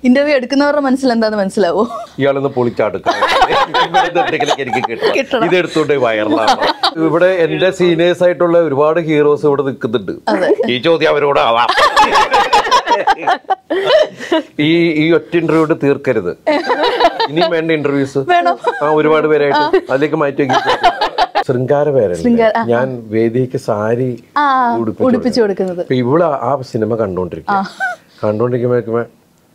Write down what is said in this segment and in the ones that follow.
Interview എടുക്കുന്നവരുടെ മനസ്സിൽ എന്താന്ന് മനസ്സിലാവോ ഇയാളൊന്ന് പൊളിച്ചാടുക്കാം എന്തെങ്കിലുമൊക്കെ എനിക്ക് കിട്ടണം കിട്ടണം. ഇത് എടുത്തോണ്ട് വൈറലാണ് ഇവിടെ എന്റെ സീനിയേഴ്സ് ആയിട്ടുള്ള ഒരുപാട് ഹീറോസ് ഇവിടെ നിൽക്കുന്നുണ്ട് ഈ ചോദ്യം അവരോട് ആവാം ഈ ഈ ഒറ്റ ഇന്റർവ്യൂ കൊണ്ട് തീർക്കരുത് ഇനിയും വേണ്ട ഇന്റർവ്യൂസ് വേണം. ആ ഒരുപാട് പേരായിട്ട് അതിലേക്ക് മാറ്റി വെക്കും ശൃംഗാര പേരല്ലേ ശൃംഗാര, ഞാൻ വേദിക്ക് സാരി ആ ഉടുപ്പിച്ചു ഉടുപ്പിച്ചു കൊടുക്കുന്നത് അപ്പൊ ഇവിടെ ആ സിനിമ കണ്ടോണ്ടിരിക്കും കണ്ടോണ്ടിരിക്കുമ്പോ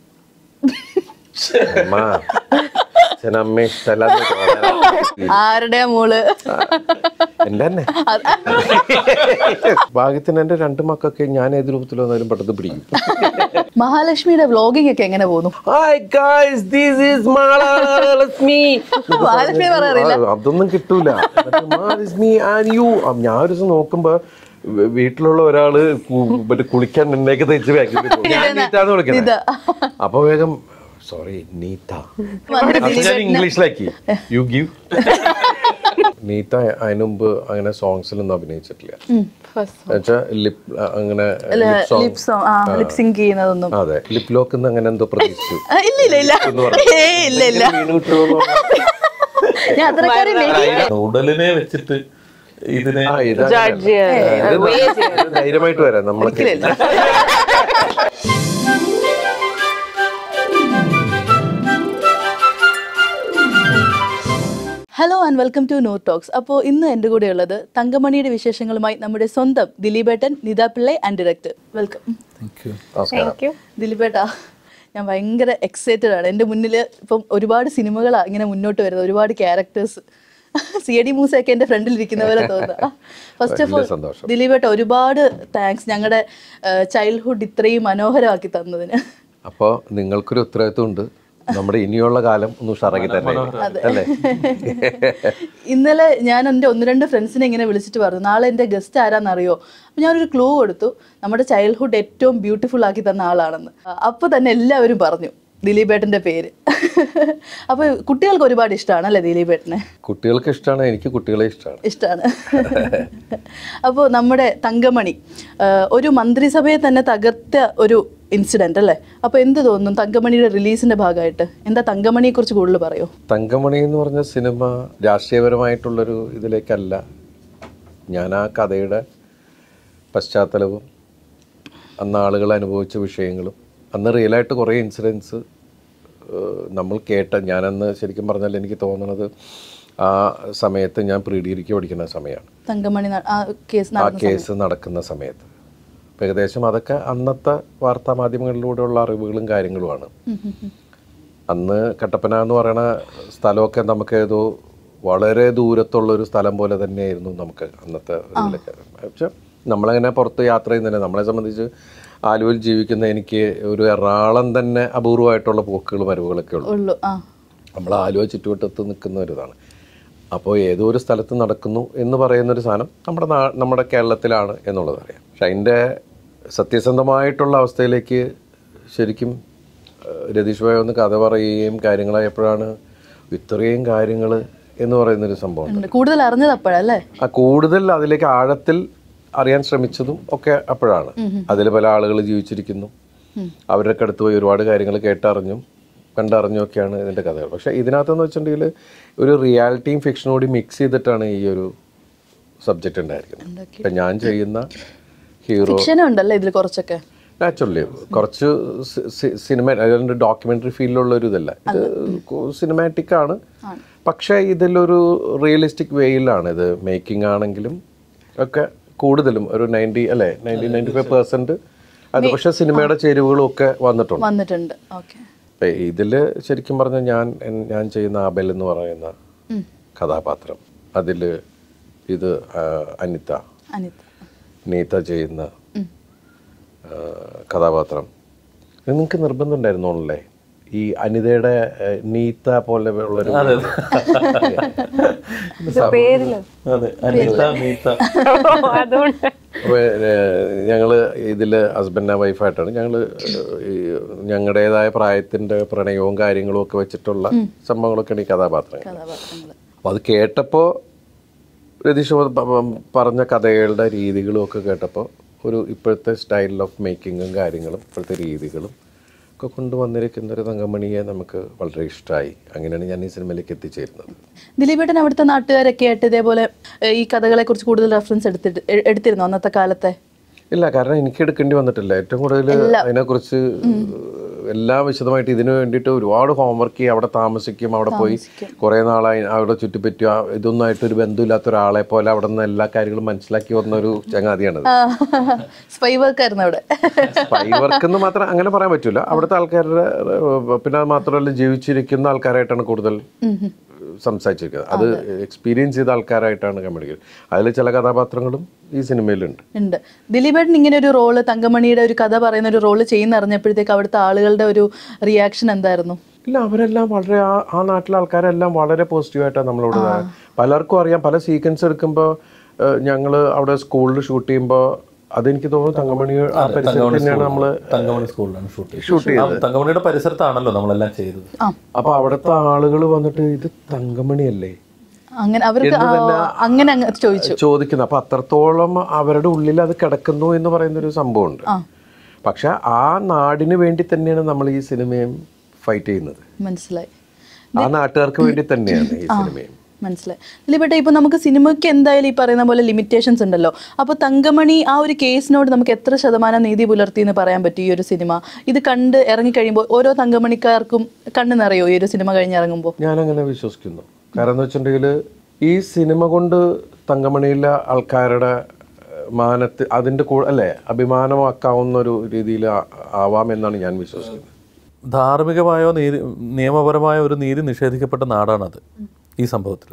അമ്മ അച്ഛനമ്മ ഇഷ്ടമല്ലാത്ത തോന്നലാ. ആരുടെ മോള് എന്റെ തന്നെ ഭാഗ്യത്തിന് എന്റെ രണ്ട് മക്കൾക്ക് ഞാൻ ഏത് രൂപത്തിൽ വന്നാലും പെട്ടെന്ന് പിടിക്കും മഹാലക്ഷ്മിയുടെ വ്ലോഗിംഗ് ഒക്കെ എങ്ങനെ പോകുന്നു hi guys this is Mahalakshmi Mahalakshmi പറയാറില്ല ആ, അതൊന്നും കിട്ടൂല മീ ആൻഡ് യു ഞാൻ ഒരു ദിവസം നോക്കുമ്പോ വ- വീട്ടിലുള്ള ഒരാള് കു- മറ്റേ കുളിക്കാൻ എണ്ണയൊക്കെ തേച്ച് ബാക്കിൽ ഞാൻ നീറ്റാന്ന് വിളിക്കുന്നത് ഇതാ. അപ്പൊ വേഗം സോറി നീത്ത വന്നിട്ട് അപ്പൊ ഞാൻ ഇംഗ്ലീഷിലാക്കി യു ഗിവ് നീത്ത അതിനു മുമ്പ് അങ്ങനെ സോങ്സിലൊന്നും അഭിനയിച്ചിട്ടില്ല എന്നുവെച്ചാ ലിപ് അങ്ങനെ lip song. ലിപ് സോങ് ആ ലിപ് സിങ്ക് ചെയ്യുന്നതൊന്നും അതെ ലിപ് ലോക്ക് അങ്ങനെ എന്തോ പ്രതീക്ഷിച്ചു ആ, ഇല്ല ഇല്ല ഇല്ല ഏയ് ഇല്ല ഇല്ല വീണ് കിട്ടുമോ ഞാൻ അത്രക്കാരില്ല ഉടലിനെ വെച്ചിട്ട് ഇതിനെ ആ, ഇത് ജഡ്ജ് ഇത് ധൈര്യമായിട്ട് വരാം നമ്മളൊക്കെ hello and welcome to no talks അപ്പോൾ ഇന്ന് എൻ്റെ കൂടെ ഉള്ളത് തങ്കമണിയുടെ വിശേഷങ്ങളുമായി നമ്മുടെ സ്വന്തം ദിലീപേട്ടൻ Nita Pillai and director welcome നമസ്കാരം ദിലീപേട്ടാ ഞാൻ ഭയങ്കര എക്സൈറ്റഡ് ആണ് എൻ്റെ മുന്നിൽ ഇപ്പം ഒരുപാട് സിനിമകളാണ് ഇങ്ങനെ മുന്നോട്ട് വരുന്നത് ഒരുപാട് ക്യാരക്ടേഴ്സ് സി എ ഡി മൂസയൊക്കെ എൻ്റെ ഫ്രണ്ടിൽ ഇരിക്കുന്ന പോലെ തോന്നുക ഫസ്റ്റ് ഓഫ് ഓൾ വലിയ സന്തോഷം. ദിലീപേട്ട ഒരുപാട് താങ്ക്സ് ഞങ്ങളുടെ ചൈൽഡ്ഹുഡ് ഇത്രയും മനോഹരമാക്കി തന്നതിന് അപ്പോ നിങ്ങൾക്കൊരു ഉത്തരവാദിത്വം ഉണ്ട് നമ്മുടെ ഇനിയുള്ള കാലം ഒന്ന് ഉഷാറാക്കി തന്നെ അല്ലേ ഇന്നലെ ഞാൻ എൻ്റെ ഒന്ന് രണ്ട് ഫ്രണ്ട്സിനെ ഇങ്ങനെ വിളിച്ചിട്ട് പറഞ്ഞു നാളെ എൻ്റെ ഗസ്റ്റ് ആരാന്നറിയോ അപ്പോൾ ഞാനൊരു ക്ലൂ കൊടുത്തു നമ്മുടെ ചൈൽഡ്ഹുഡ് ഏറ്റവും ബ്യൂട്ടിഫുൾ ആക്കി തന്ന ആളാണെന്ന് അപ്പോൾ തന്നെ എല്ലാവരും പറഞ്ഞു ദിലീപേട്ടൻ്റെ പേര് അപ്പോൾ കുട്ടികൾക്ക് ഒരുപാട് ഇഷ്ടമാണ് അല്ലേ ദിലീപേട്ടനെ കുട്ടികൾക്ക് ഇഷ്ടമാണ് എനിക്ക് കുട്ടികളെ ഇഷ്ടമാണ് ഇഷ്ടമാണ് അപ്പോൾ നമ്മുടെ തങ്കമണി ആ, ഒരു മന്ത്രിസഭയെ തന്നെ തകർത്ത ഒരു ഇൻസിഡന്റ് അല്ലേ അപ്പോൾ എന്ത് തോന്നുന്നു തങ്കമണിയുടെ റിലീസിന്റെ ഭാഗമായിട്ട് എന്താ തങ്കമണിയെ കുറിച്ച് കൂടുതൽ പറയോ തങ്കമണി എന്ന് പറഞ്ഞ സിനിമ രാഷ്ട്രീയപരമായിട്ടുള്ളൊരു ഇതിലേക്കല്ല ഞാൻ ആ കഥയുടെ പശ്ചാത്തലവും അന്ന് ആളുകൾ അനുഭവിച്ച വിഷയങ്ങളും അന്ന് റിയലായിട്ട് കുറേ ഇൻസിഡൻസ് നമ്മൾ കേട്ട ഞാനന്ന് ശരിക്കും പറഞ്ഞാൽ എനിക്ക് തോന്നുന്നത് ആ സമയത്ത് ഞാൻ പ്രീ ഡിഗ്രിക്ക് പഠിക്കുന്ന സമയമാണ് തങ്കമണി ന- ആ കേസ് ആ കേസ് നടക്കുന്ന സമയത്ത് അപ്പം ഏകദേശം അതൊക്കെ അന്നത്തെ വാർത്താ മാധ്യമങ്ങളിലൂടെയുള്ള അറിവുകളും കാര്യങ്ങളുമാണ് അന്ന് കട്ടപ്പന എന്ന് പറയുന്ന സ്ഥലമൊക്കെ നമുക്ക് ഏതോ വളരെ ദൂരത്തുള്ള ഒരു സ്ഥലം പോലെ തന്നെയായിരുന്നു നമുക്ക് അന്നത്തെ ഇതിലൊക്കെ പക്ഷെ നമ്മളങ്ങനെ പുറത്ത് യാത്ര ചെയ്യുന്നതിന് നമ്മളെ സംബന്ധിച്ച് ആലുവയിൽ ജീവിക്കുന്ന എനിക്ക് ഒരു എറണാകുളം തന്നെ അപൂർവമായിട്ടുള്ള പോക്കുകൾ വരവുകളൊക്കെ ഉള്ളു ഉള്ളു ആ നമ്മൾ ആലുവ ചുറ്റുവട്ടത്ത് നിൽക്കുന്ന ഒരു ഇതാണ് അപ്പോൾ ഏതോ ഒരു സ്ഥലത്ത് നടക്കുന്നു എന്ന് പറയുന്നൊരു സാധനം നമ്മുടെ നാ നമ്മുടെ കേരളത്തിലാണ് എന്നുള്ളത് അറിയാം പക്ഷെ അതിൻ്റെ സത്യസന്ധമായിട്ടുള്ള അവസ്ഥയിലേക്ക് ശരിക്കും ഏഹ്, രതീഷ് ഭായ് ഒന്ന് കഥ പറയുകയും കാര്യങ്ങളായപ്പോഴാണ് ഇത്രയും കാര്യങ്ങൾ എന്ന് പറയുന്നൊരു സംഭവം ഉണ്ട് കൂടുതൽ അറിഞ്ഞത് അപ്പോഴല്ലേ ആ കൂടുതൽ അതിലേക്ക് ആഴത്തിൽ അറിയാൻ ശ്രമിച്ചതും ഒക്കെ അപ്പോഴാണ് അതിൽ പല ആളുകൾ ജീവിച്ചിരിക്കുന്നു അവരുടെ അടുത്ത് പോയി ഒരുപാട് കാര്യങ്ങൾ കേട്ടറിഞ്ഞും കണ്ടറിഞ്ഞും ഒക്കെയാണ് ഇതിന്റെ കഥകൾ പക്ഷെ ഇതിനകത്തെന്ന് വെച്ചിട്ടുണ്ടെങ്കിൽ ഒരു റിയാലിറ്റിയും ഫിക്ഷനും കൂടി മിക്സ് ചെയ്തിട്ടാണ് ഈ ഒരു സബ്ജക്റ്റ് ഉണ്ടായിരിക്കുന്നത് ഇപ്പം ഞാൻ ചെയ്യുന്ന ഹീറോ ഫിക്ഷനും ഉണ്ടല്ലേ ഇതിൽ കുറച്ചൊക്കെ നാച്ചുറലി കുറച്ച് സിനിമ അതുകൊണ്ട് ഡോക്യുമെന്ററി ഫീലിലുള്ള ഒരു ഇതല്ല ഇത് സിനിമാറ്റിക് ആണ് പക്ഷേ ഇതിലൊരു റിയലിസ്റ്റിക് വേയിലാണ് ഇത് മേക്കിംഗ് ആണെങ്കിലും ഒക്കെ കൂടുതലും ഒരു നയൻറ്റി അല്ലേ നയൻറ്റി നയൻറ്റി ഫൈവ് പെർസെന്റ് അത് പക്ഷേ സിനിമയുടെ ചേരുവകളും ഒക്കെ വന്നിട്ടുണ്ട് വന്നിട്ടുണ്ട് ഓക്കെ ഇപ്പം ഇതില് ശരിക്കും പറഞ്ഞാൽ ഞാൻ എൻ- ഞാൻ ചെയ്യുന്ന ആബൽ എന്ന് പറയുന്ന കഥാപാത്രം അതിൽ ഇത് ആ, അനിത അനിത നീത ചെയ്യുന്ന ആ, കഥാപാത്രം ഇത് നിങ്ങൾക്ക് നിർബന്ധം ഉണ്ടായിരുന്നോളല്ലേ ഈ അനിതയുടെ ഏ, നീത പോലെ ഉള്ളൊരു പേരില് അതെ അനിത മീത്ത അതുകൊണ്ട് അപ്പോൾ ഞങ്ങള് ഇതില് ഹസ്ബൻഡ് ആൻഡ് വൈഫായിട്ടാണ് ഞങ്ങള് ഈ ഞങ്ങളുടേതായ പ്രായത്തിന്റെ പ്രണയവും കാര്യങ്ങളും ഒക്കെ വെച്ചിട്ടുള്ള സംഭവങ്ങളൊക്കെയാണ് ഈ കഥാപാത്രങ്ങൾ കഥാപാത്രങ്ങൾ അപ്പോൾ അത് കേട്ടപ്പോൾ രതീഷ് പ- പ- പറഞ്ഞ കഥകളുടെ രീതികളും ഒക്കെ കേട്ടപ്പോൾ ഒരു ഇപ്പോഴത്തെ സ്റ്റൈൽ ഓഫ് മേക്കിങ്ങും കാര്യങ്ങളും ഇപ്പോഴത്തെ രീതികളും ഒക്കെ കൊണ്ടുവന്നിരിക്കുന്ന ഒരു തങ്കമണിയെ നമുക്ക് വളരെ ഇഷ്ടമായി അങ്ങനെയാണ് ഞാൻ ഈ സിനിമയിലേക്ക് എത്തിച്ചേരുന്നത് ദിലീപേട്ടൻ അവിടുത്തെ നാട്ടുകാരൊക്കെ ആയിട്ട് ഇതേപോലെ ഏഹ്, ഈ കഥകളെ കുറിച്ച് കൂടുതൽ റെഫറൻസ് എടുത്തിട്ട് എ- എടുത്തിരുന്നു അന്നത്തെ കാലത്തെ ഇല്ല കാരണം എനിക്ക് എടുക്കേണ്ടി വന്നിട്ടില്ല ഏറ്റവും കൂടുതൽ അതിനെക്കുറിച്ച് എല്ലാം വിശദമായിട്ട് ഇതിനു വേണ്ടിയിട്ട് ഒരുപാട് ഹോംവർക്ക് ചെയ്യും അവിടെ താമസിക്കും അവിടെ പോയി കുറേ നാളായി അവിടെ ചുറ്റിപ്പറ്റി ആ ഇതൊന്നായിട്ട് ഒരു ബന്ധമില്ലാത്ത ഒരാളെ പോലെ അവിടെ നിന്ന് എല്ലാ കാര്യങ്ങളും മനസ്സിലാക്കി വന്ന ഒരു ചങ്ങാതിയാണത് സ്പൈ വർക്ക് ആയിരുന്നു അവിടെ സ്പൈ വർക്ക് എന്ന് മാത്രം അങ്ങനെ പറയാൻ പറ്റില്ല അവിടുത്തെ ആൾക്കാരുടെ ഏഹ്, പിന്നെ അത് മാത്രമല്ല ജീവിച്ചിരിക്കുന്ന ആൾക്കാരായിട്ടാണ് കൂടുതൽ സംസാരിച്ചിരിക്കുന്നത് അത് എക്സ്പീരിയൻസ് ചെയ്ത ആൾക്കാരായിട്ടാണ് കമ്മ്യൂണിക്കേറ്റ് അതിൽ ചില കഥാപാത്രങ്ങളും ഈ സിനിമയിലുണ്ട് ഉണ്ട് ദിലീപേട്ടൻ ഇങ്ങനെ ഒരു റോള് തങ്കമണിയുടെ ഒരു കഥ പറയുന്ന ഒരു റോള് ചെയ്യുന്ന അറിഞ്ഞപ്പോഴത്തേക്ക് അവിടുത്തെ ആളുകളുടെ ഒരു റിയാക്ഷൻ എന്തായിരുന്നു ഇല്ല അവരെല്ലാം വളരെ ആ ആ നാട്ടിലെ ആൾക്കാരെല്ലാം വളരെ പോസിറ്റീവായിട്ടാണ് നമ്മളോട് പലർക്കും അറിയാം പല സീക്വൻസ് എടുക്കുമ്പോൾ ഞങ്ങൾ അവിടെ സ്കൂളിൽ ഷൂട്ട് ചെയ്യുമ്പോൾ അതെനിക്ക് തോന്നുന്നു തങ്കമണി ആ പരിസരത്ത് തന്നെയാണ് നമ്മൾ തങ്കമണി സ്കൂളിലാണ് ഷൂട്ട് ചെയ്തത് തങ്കമണിയുടെ പരിസരത്താണല്ലോ നമ്മളെല്ലാം ചെയ്തത് അപ്പോൾ അവിടുത്തെ ആളുകൾ വന്നിട്ട് ഇത് തങ്കമണിയല്ലേ അങ്ങനെ അവർക്ക് ആ, അങ്ങനെ അങ്ങ് ചോദിച്ചു ചോദിക്കുന്നത് അപ്പൊ അത്രത്തോളം അവരുടെ ഉള്ളിൽ അത് കിടക്കുന്നു എന്ന് പറയുന്ന ഒരു സംഭവമുണ്ട് പക്ഷെ ആ നാടിന് വേണ്ടി തന്നെയാണ് നമ്മൾ ഈ സിനിമയും ഫൈറ്റ് ചെയ്യുന്നത് മനസ്സിലായി ആ നാട്ടുകാർക്ക് വേണ്ടി തന്നെയാണ് ഈ സിനിമയും മനസ്സിലായി ദിലീപേട്ട ഇപ്പൊ നമുക്ക് സിനിമയ്ക്ക് എന്തായാലും ഈ പറയുന്ന പോലെ ലിമിറ്റേഷൻസ് ഉണ്ടല്ലോ അപ്പോൾ തങ്കമണി ആ ഒരു കേസിനോട് നമുക്ക് എത്ര ശതമാനം നീതി പുലർത്തി എന്ന് പറയാൻ പറ്റും ഈ ഒരു സിനിമ ഇത് കണ്ട് ഇറങ്ങി കഴിയുമ്പോൾ ഓരോ തങ്കമണിക്കാർക്കും കണ്ണ് നിറയോ ഈ ഒരു സിനിമ കഴിഞ്ഞിറങ്ങുമ്പോൾ ഞാനങ്ങനെ വിശ്വസിക്കുന്നു കാരണം എന്ന് വെച്ചിട്ടുണ്ടെങ്കിൽ ഈ സിനിമ കൊണ്ട് തങ്കമണിയിലെ ആൾക്കാരുടെ ഏഹ്, മാനത്ത് അതിൻ്റെ കൂടെ അല്ലേ അഭിമാനമാക്കാവുന്ന ഒരു രീതിയിൽ ആവാം എന്നാണ് ഞാൻ വിശ്വസിക്കുന്നത് ധാർമ്മികമായോ നീതി നിയമപരമായോ ഒരു നീതി നിഷേധിക്കപ്പെട്ട നാടാണത് ഈ സംഭവത്തിൽ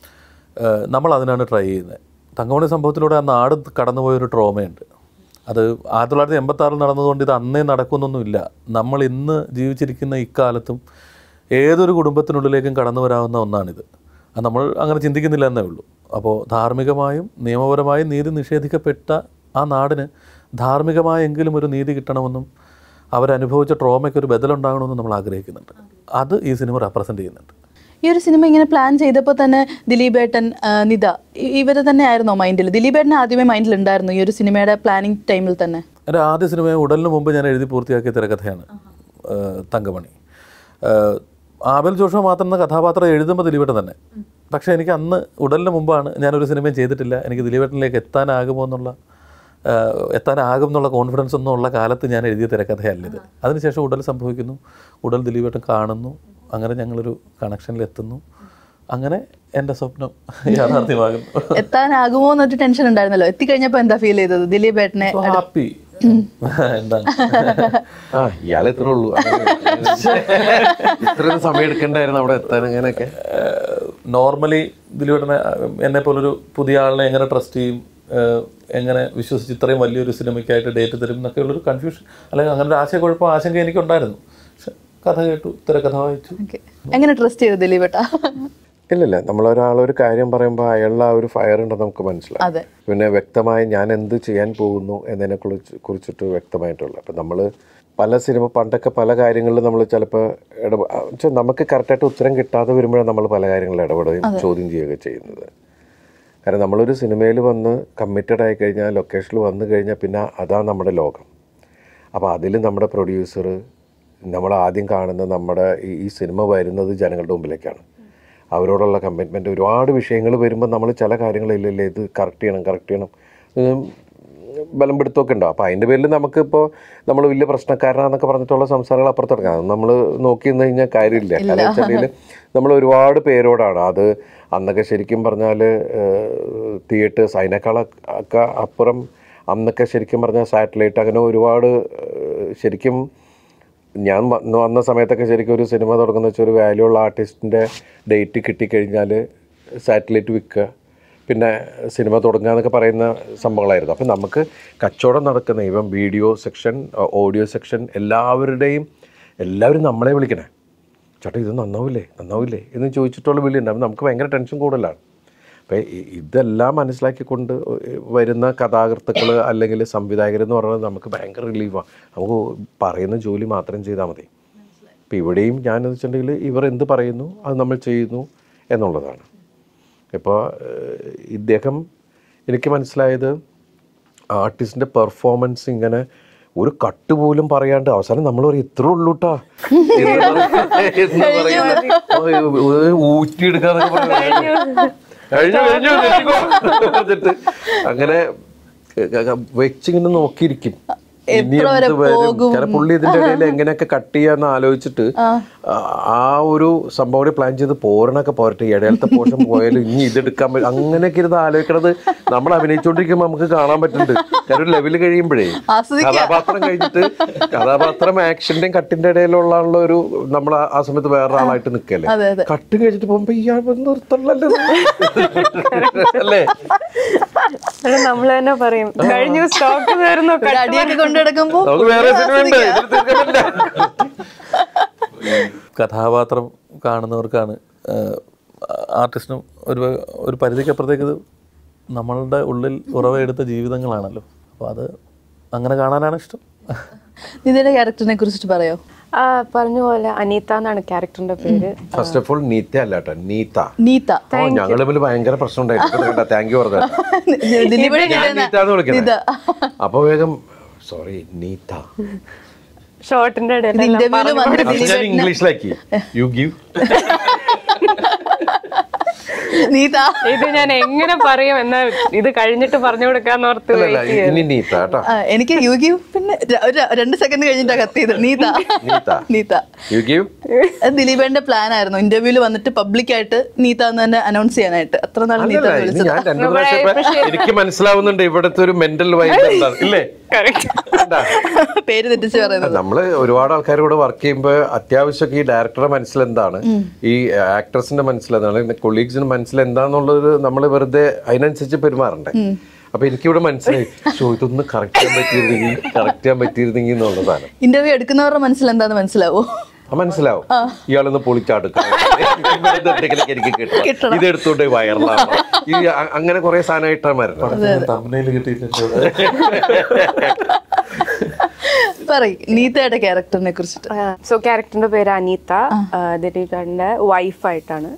നമ്മൾ അതിനാണ് ട്രൈ ചെയ്യുന്നത് തങ്കമണി സംഭവത്തിലൂടെ ആ നാട് കടന്നുപോയൊരു ട്രോമയുണ്ട് അത് ആയിരത്തി തൊള്ളായിരത്തി എൺപത്തി ആറിൽ നടന്നതുകൊണ്ട് ഇത് അന്നേ നടക്കുന്നൊന്നുമില്ല നമ്മൾ ഇന്ന് ജീവിച്ചിരിക്കുന്ന ഇക്കാലത്തും ഏതൊരു കുടുംബത്തിനുള്ളിലേക്കും കടന്നു വരാവുന്ന ഒന്നാണിത് അത് നമ്മൾ അങ്ങനെ ചിന്തിക്കുന്നില്ല എന്നേ ഉള്ളൂ അപ്പോൾ ധാർമ്മികമായും നിയമപരമായും നീതി നിഷേധിക്കപ്പെട്ട ആ നാടിന് ധാർമ്മികമായെങ്കിലും ഒരു നീതി കിട്ടണമെന്നും അവരനുഭവിച്ച ട്രോമയ്ക്ക് ഒരു ബദലുണ്ടാകണമെന്നും നമ്മൾ ആഗ്രഹിക്കുന്നുണ്ട് അത് ഈ സിനിമ റെപ്രസെൻ്റ് ചെയ്യുന്നുണ്ട് ഈ ഒരു സിനിമ ഇങ്ങനെ പ്ലാൻ ചെയ്തപ്പോൾ തന്നെ ദിലീപേട്ടൻ ആ, നിത ഇ- ഇവര് തന്നെ ആയിരുന്നോ മൈൻഡിൽ ദിലീപേട്ടൻ ആദ്യമേ മൈൻഡിൽ ഉണ്ടായിരുന്നു ഈ ഒരു സിനിമയുടെ പ്ലാനിങ് ടൈമിൽ തന്നെ എൻ്റെ ആദ്യ സിനിമ ഉടലിന് മുമ്പ് ഞാൻ എഴുതി പൂർത്തിയാക്കിയ തിരക്കഥയാണ് ഏഹ് തങ്കമണി ഏഹ് ആബൽ ജോഷോ മാത്രം എന്ന കഥാപാത്രം എഴുതുമ്പോൾ ദിലീപേട്ടൻ തന്നെ പക്ഷേ എനിക്ക് അന്ന് ഉടലിന് മുമ്പാണ് ഞാനൊരു സിനിമയും ചെയ്തിട്ടില്ല എനിക്ക് ദിലീപേട്ടനിലേക്ക് എത്താനാകുമോ എന്നുള്ള ഏഹ് എത്താനാകും എന്നുള്ള കോൺഫിഡൻസ് ഒന്നും ഉള്ള കാലത്ത് ഞാൻ എഴുതിയ തിരക്കഥയല്ല ഇത് അതിനുശേഷം ഉടൽ സംഭവിക്കുന്നു ഉടൽ ദിലീപേട്ടൻ കാണുന്നു അങ്ങനെ ഞങ്ങളൊരു കണക്ഷനിൽ എത്തുന്നു അങ്ങനെ എൻ്റെ സ്വപ്നം യാഥാർത്ഥ്യമാകുന്നു എത്താനാകുമോ എന്നൊരു ടെൻഷൻ ഉണ്ടായിരുന്നല്ലോ എത്തിക്കഴിഞ്ഞപ്പോൾ എന്താ ഫീൽ ചെയ്തത് ദിലീപേട്ടനെ ഹാപ്പി എന്താണ് ആ ഇയാൾ ഇത്രേ ഉള്ളൂ ഇത്രയും സമയം എടുക്കണ്ടായിരുന്നു അവിടെ എത്താൻ അങ്ങനെയൊക്കെ നോർമലി ദിലീപേട്ടനെ എന്നെ പോലൊരു പുതിയ ആളിനെ എങ്ങനെ ട്രസ്റ്റ് ചെയ്യും ഏഹ് എങ്ങനെ വിശ്വസിച്ച് ഇത്രയും വലിയൊരു സിനിമയ്ക്കായിട്ട് ഡേറ്റ് തരും എന്നൊക്കെ ഉള്ളൊരു കൺഫ്യൂഷൻ അല്ലെങ്കിൽ അങ്ങനെ ഒരു ആശയക്കുഴപ്പം ആശങ്ക എനിക്കുണ്ടായിരുന്നു പക്ഷെ കഥ കേട്ടു തിരക്കഥ വായിച്ചു Okay. എങ്ങനെ ട്രസ്റ്റ് ചെയ്തു ദിലീപേട്ട ഇല്ലില്ല നമ്മളൊരാളൊരു കാര്യം പറയുമ്പോൾ അയാളുടെ ആ ഒരു ഫയർ ഉണ്ടെന്ന് നമുക്ക് മനസ്സിലാവും അതെ പിന്നെ വ്യക്തമായി ഞാൻ എന്ത് ചെയ്യാൻ പോകുന്നു എന്നതിനെ കുറിച്ച് കുറിച്ചിട്ട് വ്യക്തമായിട്ടുള്ള അപ്പം നമ്മൾ പല സിനിമ പണ്ടൊക്കെ പല കാര്യങ്ങളിലും നമ്മൾ ചിലപ്പോൾ ഇടപെ ആ, വെച്ചാൽ നമുക്ക് കറക്റ്റായിട്ട് ഉത്തരം കിട്ടാതെ വരുമ്പോഴാണ് നമ്മൾ പല കാര്യങ്ങളിൽ ഇടപെടുകയും ചോദ്യം ചെയ്യുകയൊക്കെ ചെയ്യുന്നത് കാരണം നമ്മളൊരു സിനിമയിൽ വന്ന് കമ്മിറ്റഡ് ആയി കഴിഞ്ഞാൽ ലൊക്കേഷനിൽ വന്നു കഴിഞ്ഞാൽ പിന്നെ അതാണ് നമ്മുടെ ലോകം അപ്പോൾ അതിൽ നമ്മുടെ പ്രൊഡ്യൂസർ നമ്മൾ ആദ്യം കാണുന്ന നമ്മുടെ ഈ ഈ സിനിമ വരുന്നത് ജനങ്ങളുടെ മുമ്പിലേക്കാണ് അവരോടുള്ള കമ്മിറ്റ്മെൻറ്റ് ഒരുപാട് വിഷയങ്ങൾ വരുമ്പോൾ നമ്മൾ ചില കാര്യങ്ങളില്ലല്ലേ ഇത് കറക്റ്റ് ചെയ്യണം കറക്റ്റ് ചെയ്യണം ഉം, ബലം പിടുത്തമൊക്കെ ഉണ്ടാവും അപ്പോൾ അതിൻ്റെ പേരിൽ നമുക്കിപ്പോൾ നമ്മൾ വലിയ പ്രശ്നക്കാരനാന്നൊക്കെ പറഞ്ഞിട്ടുള്ള സംസാരങ്ങൾ അപ്പുറത്തെടുക്കാം അത് നമ്മൾ നോക്കി നിന്ന് കഴിഞ്ഞാൽ കാര്യമില്ല കാരണം വെച്ചിട്ടുണ്ടെങ്കിൽ നമ്മൾ ഒരുപാട് പേരോടാണ് അത് അന്നൊക്കെ ശരിക്കും പറഞ്ഞാൽ തിയേറ്റേഴ്സ് അതിനേക്കാളൊക്കെ അപ്പുറം അന്നൊക്കെ ശരിക്കും പറഞ്ഞാൽ സാറ്റലൈറ്റ് അങ്ങനെ ഒരുപാട് ഏഹ്, ശരിക്കും ഞാൻ വന്ന് വന്ന സമയത്തൊക്കെ ശരിക്കും ഒരു സിനിമ തുടങ്ങുന്ന വെച്ചാൽ ഒരു വാല്യൂ ഉള്ള ആർട്ടിസ്റ്റിൻ്റെ ഡേറ്റ് കിട്ടിക്കഴിഞ്ഞാൽ സാറ്റലൈറ്റ് വിൽക്കുക പിന്നെ സിനിമ തുടങ്ങുക എന്നൊക്കെ പറയുന്ന സംഭവങ്ങളായിരുന്നു അപ്പം നമുക്ക് കച്ചവടം നടക്കുന്ന ഇവൻ വീഡിയോ സെക്ഷൻ ഓഡിയോ സെക്ഷൻ എല്ലാവരുടെയും എല്ലാവരും നമ്മളെ വിളിക്കണേ ചേട്ടാ ഇത് നന്നാവില്ലേ നന്നാവില്ലേ എന്ന് ചോദിച്ചിട്ടുള്ള വിളിയുണ്ട് അപ്പം നമുക്ക് ഭയങ്കര ടെൻഷൻ കൂടുതലാണ് അപ്പം ഇതെല്ലാം മനസ്സിലാക്കിക്കൊണ്ട് വരുന്ന കഥാകൃത്തുക്കൾ അല്ലെങ്കിൽ സംവിധായകരെന്ന് പറയുന്നത് നമുക്ക് ഭയങ്കര റിലീഫാണ് നമുക്ക് പറയുന്ന ജോലി മാത്രം ചെയ്താൽ മതി ഇപ്പം ഇവിടെയും ഞാനെന്ന് വെച്ചിട്ടുണ്ടെങ്കിൽ ഇവർ എന്ത് പറയുന്നു അത് നമ്മൾ ചെയ്യുന്നു എന്നുള്ളതാണ് ഇപ്പോൾ ഇദ്ദേഹം എനിക്ക് മനസ്സിലായത് ആർട്ടിസ്റ്റിൻ്റെ പെർഫോമൻസ് ഇങ്ങനെ ഒരു കട്ട് പോലും പറയാണ്ട് അവസാനം നമ്മൾ പറയും ഇത്ര ഉള്ളൂട്ടാ എന്ന് പറയും ഊറ്റിയെടുക്കാന്നൊക്കെ പറഞ്ഞു കഴിഞ്ഞു കഴിഞ്ഞു നിർത്തിക്കോ എന്ന് പറഞ്ഞിട്ട് അങ്ങനെ വെച്ചിങ്ങനെ നോക്കിയിരിക്കും ഇനി എത്ര വരെ എന്ത് വരും? പോകും? കാരണം പുള്ളി ഇതിന്റെ ഇടയിൽ എങ്ങനെയൊക്കെ കട്ട് ചെയ്യാന്ന് ആലോചിച്ചിട്ട് ആ- ആ ഒരു സംഭവം കൂടി പ്ലാൻ ചെയ്ത് പോരണൊക്കെ പോരട്ടെ ഈ ഇടയിലത്തെ പോർഷൻ പോയാലും ഇനി ഇതെടുക്കാൻ പറ്റും അങ്ങനെയൊക്കെ ഇരുന്ന് ആലോചിക്കണത് നമ്മൾ അഭിനയിച്ചുകൊണ്ടിരിക്കുമ്പോൾ നമുക്ക് കാണാൻ പറ്റുന്നുണ്ട് കാരണം ഒരു ലെവൽ കഴിയുമ്പോഴേ ആസ്വദിക്കാം. കഥാപാത്രം കഴിഞ്ഞിട്ട് കഥാപാത്രം ആക്ഷന്റെയും കട്ടിന്റെ ഇടയിലുള്ള ഒരു നമ്മൾ ആ- ആ സമയത്ത് വേറൊരാളായിട്ട് നിൽക്കല്ലേ അതെ, അതെ. കട്ട് കഴിഞ്ഞിട്ട് പോകുമ്പോ ഇയാൾ നിർത്തണല്ലോ അല്ലേ അത് നമ്മൾ തന്നെ പറയും കഴിഞ്ഞു സ്റ്റോക്ക് തീർന്നു ഒരു അടിയൊക്കെ കൊണ്ടു നടക്കുമ്പോ നമുക്ക് വേറെ സിനിമ ഉണ്ട് ഇതിൽ തീർക്കാൻ പറ്റില്ല കഥാപാത്രം കാണുന്നവർക്കാണ് ആർട്ടിസ്റ്റിനും ഒരു ഒരു പരിധിക്കപ്പുറത്തേക്ക് ഇത് നമ്മളുടെ ഉള്ളിൽ ഉറവയെടുത്ത ജീവിതങ്ങളാണല്ലോ അപ്പോൾ അത് അങ്ങനെ കാണാനാണ് ഇഷ്ടം നിതിയുടെ ക്യാരക്ടറിനെ കുറിച്ചിട്ട് പറയോ ആ പറഞ്ഞ പോലെ അനീത എന്നാണ് ക്യാരക്ടറിന്റെ പേര് ഫസ്റ്റ് ഓഫ് ഓൾ നീത്ത അല്ല കേട്ടോ നീത്ത നീത ഓ ഞങ്ങൾ തമ്മിൽ ഭയങ്കര പ്രശ്നം ഉണ്ടായിരുന്നു താങ്ക് യു പറഞ്ഞ ദിലീപിനെ ഞാൻ കിട്ടുന്ന നീത്താന്ന് വിളിക്കുന്നത് നിത അപ്പൊ വേഗം സോറി നീത്ത ഷോർട്ടിന്റെ ഇടയിൽ ഇന്റർവ്യൂല് വന്നിട്ട് അത് ഞാൻ ദിലീപേട്ടനെ ഇംഗ്ലീഷിലാക്കി യു ഗിവ് നീത ഇത് ഞാൻ എങ്ങനെ പറയും എന്നാ ഇത് കഴിഞ്ഞിട്ട് പറഞ്ഞു കൊടുക്കാന്ന് ഓർത്ത് അല്ലല്ല wait ചെയ്യാ. ഇനി നീത്ത കേട്ടോ ആ, എനിക്ക് യുഗി പിന്നെ ര- ഒരു രണ്ട് സെക്കൻഡ് കഴിഞ്ഞിട്ടാ കത്തിയത് നീത നീത. നീത യു ഗിവ് അത് ദിലീപേന്റെ പ്ലാൻ ആയിരുന്നു ഇന്റർവ്യൂല് വന്നിട്ട് പബ്ലിക് ആയിട്ട് നീത എന്ന് തന്നെ അനൗൺസ് ചെയ്യാനായിട്ട് അത്ര നാൾ നീത അല്ലല്ല എന്ന് ഇത് വിളിച്ചത് ഞാൻ രണ്ടു പ്രാവശ്യം ഇപ്പൊ എനിക്ക് മനസ്സിലാവുന്നുണ്ട് ഇവിടുത്തെ ഒരു മെന്റൽ വൈബ് എന്താണ് ഇല്ലേ Correct. കണ്ടാ? പേര് തെറ്റിച്ച് പറയുന്നത് നമ്മള് ഒരുപാട് ആൾക്കാർ കൂടെ വർക്ക് ചെയ്യുമ്പോൾ അത്യാവശ്യമൊക്കെ ഈ ഡയറക്ടറുടെ മനസ്സിൽ എന്താണ് ഈ ആക്ട്രസിന്റെ മനസ്സിൽ എന്താണ് കൊളീഗ്സിന്റെ മനസ്സിൽ എന്താന്നുള്ളത് നമ്മൾ വെറുതെ അതിനനുസരിച്ച് പെരുമാറണ്ടേ അപ്പൊ എനിക്കിവിടെ മനസ്സിലായി ഷോ ഇതൊന്ന് കറക്റ്റ് ചെയ്യാൻ പറ്റിയിരുന്നെങ്കിൽ കറക്റ്റ് ചെയ്യാൻ പറ്റിയിരുന്നെങ്കിൽ എന്നുള്ളതാണ് ഇന്റർവ്യൂ എടുക്കുന്നവരുടെ മനസ്സിൽ എന്താന്ന് മനസ്സിലാവോ ആ മനസ്സിലാവും ഇയാളൊന്ന് പൊളിച്ചാടുക്കണം എനിക്ക് കിട്ടണം ഇത് എടുത്തോണ്ട് വയറിലാണ് ഈ അ- അങ്ങനെ കുറെ സാധനമായിട്ടാണ് മരണം തമിഴിൽ കിട്ടിയിട്ടുണ്ട് പറയും നീതയുടെ ക്യാരക്ടറിനെ കുറിച്ചിട്ട് സോ ക്യാരക്ടറിന്റെ പേര് അനീത ദിലീപേട്ടൻ്റെ വൈഫായിട്ടാണ്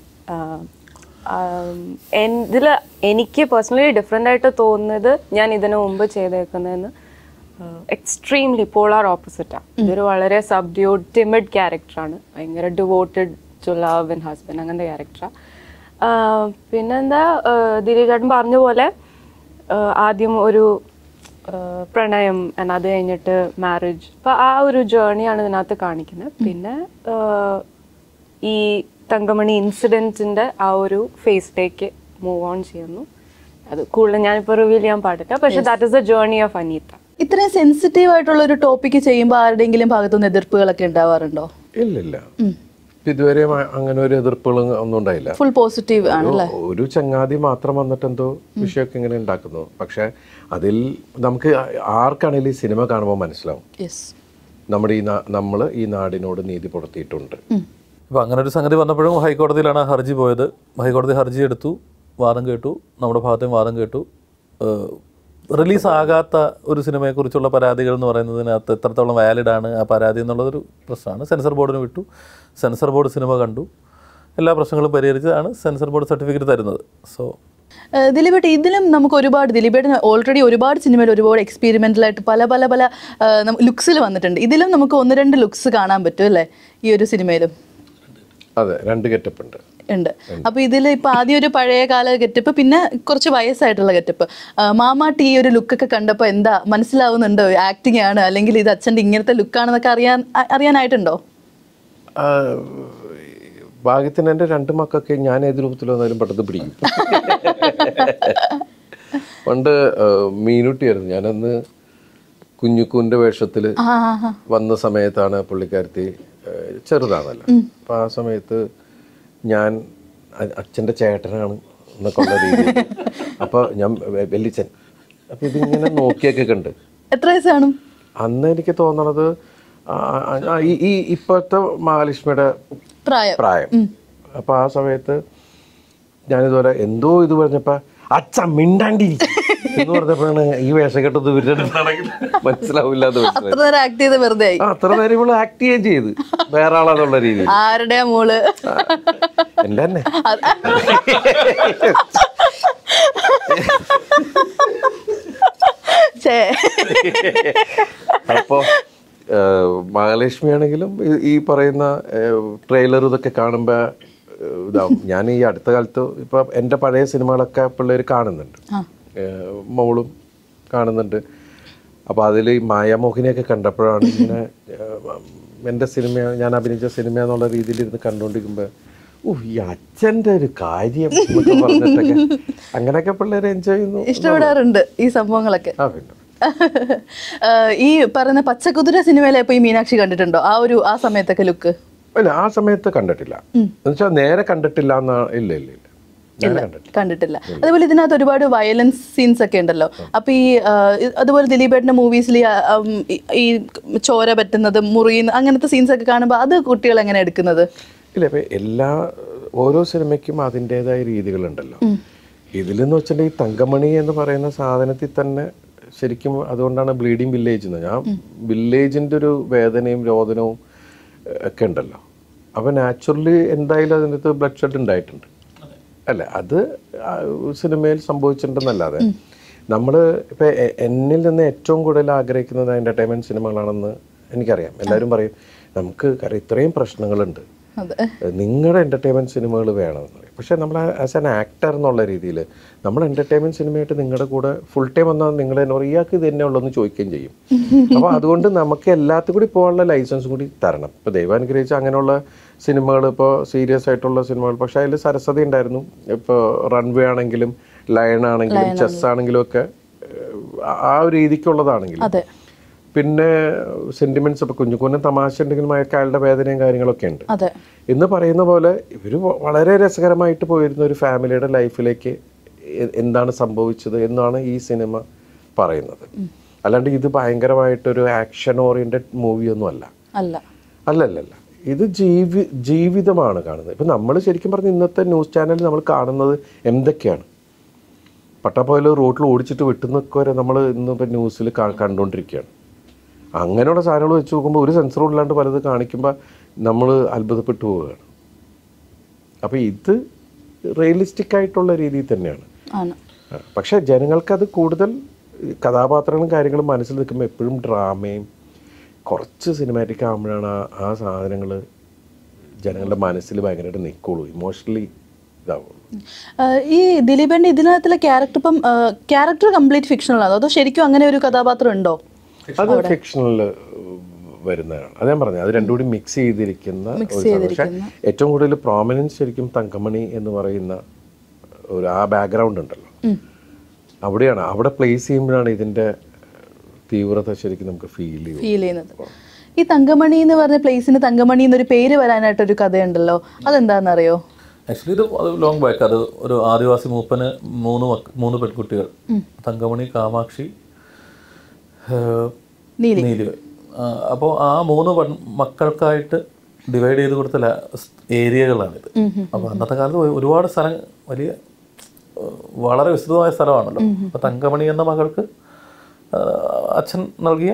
ഇതിൽ എനിക്ക് പേഴ്സണലി ഡിഫറെൻ്റ് ആയിട്ട് തോന്നുന്നത് ഞാൻ ഇതിനു മുമ്പ് ചെയ്തേക്കുന്നതെന്ന് എക്സ്ട്രീംലി പോളാർ ഓപ്പോസിറ്റാണ് ഇതൊരു വളരെ സബ്ഡ്യൂഡ് ടിമിഡ് ക്യാരക്ടറാണ് ഭയങ്കര devoted to love and husband അങ്ങനത്തെ ക്യാരക്ടറാണ് പിന്നെന്താ ദിലീപേട്ടൻ പറഞ്ഞ പോലെ ആഹ് ആദ്യം ഒരു ആഹ് പ്രണയം and അത് കഴിഞ്ഞിട്ട് മാരേജ് അപ്പോൾ ആ ഒരു ജേർണിയാണ് ഇതിനകത്ത് കാണിക്കുന്നത് പിന്നെ ആഹ് ഈ തങ്കമണി ഇൻസിഡൻറ്റിൻ്റെ ആ ഒരു ഫേസിലേക്ക് മൂവ് ഓൺ ചെയ്യുന്നു അത് കൂടുതൽ ഞാനിപ്പോൾ റിവീൽ ചെയ്യാൻ പാടില്ല പക്ഷേ that is the journey of Aneeta ഇത്രയും സെൻസിറ്റീവ് ആയിട്ടുള്ള ഒരു ടോപ്പിക്ക് ചെയ്യുമ്പോൾ ആരുടെയെങ്കിലും ഭാഗത്തുനിന്ന് എതിർപ്പുകളൊക്കെ ഉണ്ടാവാറുണ്ടോ ഇല്ലില്ല ഇതുവരെ അങ്ങനെ ഒരു എതിർപ്പുകളും ഒന്നും ഉണ്ടായില്ല ഫുൾ പോസിറ്റീവ് ആണ് ഒരു ചങ്ങാതി മാത്രം വന്നിട്ട് എന്തോ വിഷയമൊക്കെ ഇങ്ങനെ ഉണ്ടാക്കുന്നു പക്ഷെ അതിൽ നമുക്ക് ആർക്കാണെങ്കിലും ഈ സിനിമ കാണുമ്പോൾ മനസ്സിലാവും യെസ് നമ്മുടെ ഈ നമ്മൾ ഈ നാടിനോട് നീതി പുലർത്തിയിട്ടുണ്ട് അപ്പോൾ അങ്ങനെ ഒരു സംഗതി വന്നപ്പോഴും ഹൈക്കോടതിയിലാണ് ആ ഹർജി പോയത് ഹൈക്കോടതി ഹർജി എടുത്തു വാദം കേട്ടു നമ്മുടെ ഭാഗത്തെയും വാദം കേട്ടു റിലീസ് ആകാത്ത ഒരു സിനിമയെക്കുറിച്ചുള്ള പരാതികൾ എന്ന് പറയുന്നതിനകത്ത് എത്രത്തോളം വാലിഡ് ആണ് ആ പരാതി എന്നുള്ളതൊരു പ്രശ്നമാണ് സെൻസർ ബോർഡിന് വിട്ടു സെൻസർ ബോർഡ് സിനിമ കണ്ടു എല്ലാ പ്രശ്നങ്ങളും പരിഹരിച്ചതാണ് സെൻസർ ബോർഡ് സർട്ടിഫിക്കറ്റ് തരുന്നത് സോ ദിലീപേട്ട് ഇതിലും നമുക്ക് ഒരുപാട് ദിലീപേട്ടന് ഓൾറെഡി ഒരുപാട് സിനിമയിൽ ഒരുപാട് experimental ആയിട്ട് പല പല പല ലുക്സിൽ വന്നിട്ടുണ്ട് ഇതിലും നമുക്ക് ഒന്ന് രണ്ട് ലുക്സ് കാണാൻ പറ്റും അല്ലേ ഈ ഒരു സിനിമയിലും അതെ രണ്ട് ഗെറ്റപ്പ് ഉണ്ട് ഉണ്ട് അപ്പൊ ഇതിൽ ഇപ്പൊ ആദ്യം ഒരു പഴയ കാല ഗെറ്റപ്പ് പിന്നെ കുറച്ച് വയസ്സായിട്ടുള്ള ഗെറ്റപ്പ് മാമാട്ടി ഈ ഒരു ലുക്കൊക്കെ കണ്ടപ്പോ എന്താ മനസ്സിലാവുന്നുണ്ടോ ആക്ടിങ് ആണ് അല്ലെങ്കിൽ ഇത് അച്ഛൻ്റെ ഇങ്ങനത്തെ ലുക്കാണെന്നൊക്കെ അറിയാൻ അ- അറിയാനായിട്ടുണ്ടോ ആ, ഭാഗ്യത്തിന് എൻ്റെ രണ്ട് മക്കൾക്ക് ഞാൻ ഏത് രൂപത്തിൽ വന്നാലും പെട്ടെന്ന് പിടിക്കും പണ്ട് ആ, മീനുട്ടിയായിരുന്നു ഞാനന്ന് കുഞ്ഞുക്കൂൻ്റെ വേഷത്തിൽ ആ ആ, ആ. വന്ന സമയത്താണ് പുള്ളിക്കാരത്തി ആ, ചെറുതാണല്ലോ അപ്പം ആ സമയത്ത് ഞാൻ അ- അച്ഛൻ്റെ ചേട്ടനാണ് എന്നൊക്കെ ഉള്ള രീതിയിൽ അപ്പോൾ ഞാൻ വെ- വെല്ലിച്ചൻ അപ്പം ഇതിങ്ങനെ നോക്കിയൊക്കെ കണ്ട് എത്ര വയസ്സാണ് അന്ന് എനിക്ക് തോന്നണത് ആ, ആ, ആ, ഈ ഈ ഇപ്പോഴത്തെ മഹാലക്ഷ്മിയുടെ പ്രായം പ്രായം അപ്പൊ ആ സമയത്ത് ഞാനിതുപോലെ എന്തോ ഇത് പറഞ്ഞപ്പോ അച്ഛ മിണ്ടാണ്ടി എന്ന് പറഞ്ഞപ്പോഴാണ് ഈ വേഷം കെട്ടത് ഇവരുടെ അടുത്താണെങ്കിൽ മനസ്സിലാവില്ല എന്ന് മനസ്സിലായി അത്ര നേരം ആക്ട് ചെയ്ത് വെറുതെ ആയി ആ അത്ര നേരം ഇവള് ആക്ട് ചെയ്യുകയും ചെയ്ത് വേറെ ആളാന്നുള്ള രീതിയിൽ ആരുടെ മോള് എന്റെ തന്നെ അത് ഛേ. അപ്പോൾ മഹാലക്ഷ്മി ആണെങ്കിലും ഈ- ഈ പറയുന്ന ട്രെയിലർ ഇതൊക്കെ കാണുമ്പോൾ ഇതാവും ഞാൻ ഈ അടുത്ത കാലത്ത് ഇപ്പം എൻ്റെ പഴയ സിനിമകളൊക്കെ പിള്ളേർ കാണുന്നുണ്ട് ഏഹ് മോളും കാണുന്നുണ്ട് അപ്പോൾ അതിൽ ഈ മായാമോഹിനിയൊക്കെ കണ്ടപ്പോഴാണ് ഇങ്ങനെ ഏഹ്, എൻ്റെ സിനിമ ഞാൻ അഭിനയിച്ച സിനിമ എന്നുള്ള രീതിയിൽ ഇരുന്ന് കണ്ടുകൊണ്ടിരിക്കുമ്പോൾ ഓ ഈ അച്ഛൻ്റെ ഒരു കാര്യം എന്നൊക്കെ പറഞ്ഞിട്ടൊക്കെ അങ്ങനെയൊക്കെ പിള്ളേർ എൻജോയ് ചെയ്യുന്നു ഇഷ്ടപ്പെടാറുണ്ട് ഈ സംഭവങ്ങളൊക്കെ ആ പിന്നെ ആഹ് ഈ പറയുന്ന പച്ചക്കുതിര സിനിമയിലെ ഇപ്പൊ ഈ മീനാക്ഷി കണ്ടിട്ടുണ്ടോ ആ ഒരു ആ സമയത്തൊക്കെ ലുക്ക് ഇല്ല ആ സമയത്ത് കണ്ടിട്ടില്ല എന്നുവെച്ചാൽ നേരെ കണ്ടിട്ടില്ല എന്നാ ഇല്ല ഇല്ല ഇല്ല നേരെ കണ്ടിട്ടില്ല കണ്ടിട്ടില്ല അതുപോലെ ഇതിനകത്ത് ഒരുപാട് വയലൻസ് സീൻസ് ഒക്കെ ഉണ്ടല്ലോ അപ്പൊ ഈ ആ, ഇ- അതുപോലെ ദിലീപേട്ടന്റെ മൂവീസിൽ ഈ ചോര പറ്റുന്നത് മുറിയുന്ന അങ്ങനത്തെ സീൻസ് ഒക്കെ കാണുമ്പോൾ അത് കുട്ടികൾ എങ്ങനെ എടുക്കുന്നത് ഇല്ല ഇപ്പൊ എല്ലാ ഓരോ സിനിമയ്ക്കും അതിൻ്റെതായ രീതികളുണ്ടല്ലോ ഇതിലെന്ന് വെച്ചിട്ടുണ്ടെങ്കിൽ ഈ തങ്കമണി എന്ന് പറയുന്ന സാധനത്തിൽ തന്നെ ശരിക്കും അതുകൊണ്ടാണ് ബ്ലീഡിങ് വില്ലേജ് എന്ന് ഞാൻ വില്ലേജിൻ്റെ ഒരു വേദനയും രോദനവും ഏഹ്, ഒക്കെ ഉണ്ടല്ലോ അപ്പോൾ നാച്ചുറലി എന്തായാലും അതിനകത്ത് ബ്ലഡ് ഷെഡ് ഉണ്ടായിട്ടുണ്ട് അല്ല അത് ആ സിനിമയിൽ സംഭവിച്ചിട്ടുണ്ടെന്നല്ലാതെ നമ്മൾ ഇപ്പം എന്നിൽ നിന്ന് ഏറ്റവും കൂടുതൽ ആഗ്രഹിക്കുന്നത് എൻ്റർടൈൻമെൻറ്റ് സിനിമകളാണെന്ന് എനിക്കറിയാം എല്ലാവരും പറയും നമുക്ക് കാര്യം ഇത്രയും പ്രശ്നങ്ങളുണ്ട് അതെ നിങ്ങളുടെ എൻ്റർടൈൻമെൻറ്റ് സിനിമകൾ വേണമെന്ന് പറയും പക്ഷേ നമ്മൾ ആസ് ആൻ ആക്ടർ എന്നുള്ള രീതിയിൽ നമ്മൾ എൻ്റർടൈൻമെൻറ്റ് സിനിമയായിട്ട് നിങ്ങളുടെ കൂടെ ഫുൾ ടൈം വന്നാൽ നിങ്ങൾ തന്നെ പറയും ഇയാൾക്ക് ഇത് തന്നെ ഉള്ളതെന്ന് ചോദിക്കുകയും ചെയ്യും അപ്പോൾ അതുകൊണ്ട് നമുക്ക് എല്ലാത്തും കൂടി പോകാനുള്ള ലൈസൻസ് കൂടി തരണം ഇപ്പോൾ ദൈവം അനുഗ്രഹിച്ച് അങ്ങനെയുള്ള സിനിമകൾ ഇപ്പോൾ സീരിയസ് ആയിട്ടുള്ള സിനിമകൾ പക്ഷേ അതിൽ സരസ്വതി ഉണ്ടായിരുന്നു ഇപ്പോൾ റൺവേ ആണെങ്കിലും ലയൺ ആണെങ്കിലും ചെസ് ആണെങ്കിലും ഒക്കെ ഏഹ്, ആ ഒരു രീതിക്കുള്ളതാണെങ്കിലും അതെ പിന്നെ സെന്റിമെന്റ്സ് ഇപ്പൊ കുഞ്ഞുകുഞ്ഞൻ തമാശ ഉണ്ടെങ്കിലും അയാൾക്ക് അയാളുടെ വേദനയും കാര്യങ്ങളൊക്കെ ഉണ്ട് അതെ എന്ന് പറയുന്ന പോലെ ഇവർ വളരെ രസകരമായിട്ട് പോയിരുന്ന ഒരു ഫാമിലിയുടെ ലൈഫിലേക്ക് എ- എന്താണ് സംഭവിച്ചത് എന്നാണ് ഈ സിനിമ പറയുന്നത് അല്ലാണ്ട് ഇത് ഭയങ്കരമായിട്ടൊരു ആക്ഷൻ ഓറിയന്റഡ് മൂവിയൊന്നും അല്ല അല്ല അല്ലല്ലല്ല ഇത് ജീവി ജീവിതമാണ് കാണുന്നത് ഇപ്പം നമ്മൾ ശരിക്കും പറഞ്ഞ ഇന്നത്തെ ന്യൂസ് ചാനലിൽ നമ്മൾ കാണുന്നത് എന്തൊക്കെയാണ് പട്ടാപ്പോയിൽ റോട്ടിൽ ഓടിച്ചിട്ട് വെട്ടുന്നൊക്കെ വരെ നമ്മൾ ഇന്നിപ്പോൾ ന്യൂസിൽ കണ്ടുകൊണ്ടിരിക്കുകയാണ് അങ്ങനെയുള്ള സാധനങ്ങൾ വെച്ച് നോക്കുമ്പോൾ ഒരു സെൻസറും ഇല്ലാണ്ട് പലത് കാണിക്കുമ്പോൾ നമ്മൾ അത്ഭുതപ്പെട്ടു പോവുകയാണ് അപ്പോൾ ഇത് റിയലിസ്റ്റിക് ആയിട്ടുള്ള രീതിയിൽ തന്നെയാണ് ആണ് ആ, പക്ഷേ ജനങ്ങൾക്കത് കൂടുതൽ ഈ കഥാപാത്രങ്ങളും കാര്യങ്ങളും മനസ്സിൽ നിൽക്കുമ്പോൾ എപ്പോഴും ഡ്രാമയും കുറച്ച് സിനിമാറ്റിക് ആകുമ്പോഴാണ് ആ ആ സാധനങ്ങൾ ജനങ്ങളുടെ മനസ്സിൽ ഭയങ്കരമായിട്ട് നിൽക്കുള്ളൂ ഇമോഷണലി ഇതാവുള്ളൂ ആഹ് ഈ ദിലീപേന്റെ ഇതിനകത്തുള്ള ക്യാരക്ടർ ഇപ്പം ക്യാരക്ടർ കംപ്ലീറ്റ് ഫിക്ഷണൽ ആണോ അതോ ശരിക്കും അങ്ങനെ ഒരു കഥാപാത്രം ഉണ്ടോ അത് ഫിക്ഷണൽ വരുന്നതാണ് അത് ഞാൻ പറഞ്ഞു അത് രണ്ടും കൂടി മിക്സ് ചെയ്തിരിക്കുന്ന ഒരു സാധനം. പക്ഷേ ഏറ്റവും കൂടുതൽ പ്രോമിനൻസ് ശരിക്കും തങ്കമണി എന്ന് പറയുന്ന ഒരു ആ ബാക്ക്ഗ്രൗണ്ട് ഉണ്ടല്ലോ അവിടെയാണ് അവിടെ പ്ലേസ് ചെയ്യുമ്പോഴാണ് ഇതിന്റെ തീവ്രത ശരിക്കും നമുക്ക് ഫീൽ ചെയ്യും ഫീൽ ചെയ്യുന്നത് ഈ തങ്കമണി എന്ന് പറഞ്ഞ പ്ലേസിന് തങ്കമണി എന്നൊരു പേര് വരാനായിട്ട് ഒരു കഥയുണ്ടല്ലോ അതെന്താണെന്നറിയോ ആക്ച്വലി ഇത് അത് ലോങ് ബാക്ക് അത് ഒരു ആദിവാസി മൂപ്പന് മൂന്ന് മക്ക- മൂന്ന് പെൺകുട്ടികൾ തങ്കമണി കാമാക്ഷി ഏഹ്, നീലി നീലിവ അപ്പോൾ ആ മൂന്ന് പെൺ മക്കൾക്കായിട്ട് ഡിവൈഡ് ചെയ്ത് കൊടുത്ത ല- സ് ഏരിയകളാണിത് അപ്പോൾ അന്നത്തെ കാലത്ത് ഒ- ഒരുപാട് സ്ഥലം വലിയ ഏഹ്, വളരെ വിസ്തൃതമായ സ്ഥലമാണല്ലോ അപ്പോൾ തങ്കമണി എന്ന മകൾക്ക് ഏഹ്, അച്ഛൻ നൽകിയ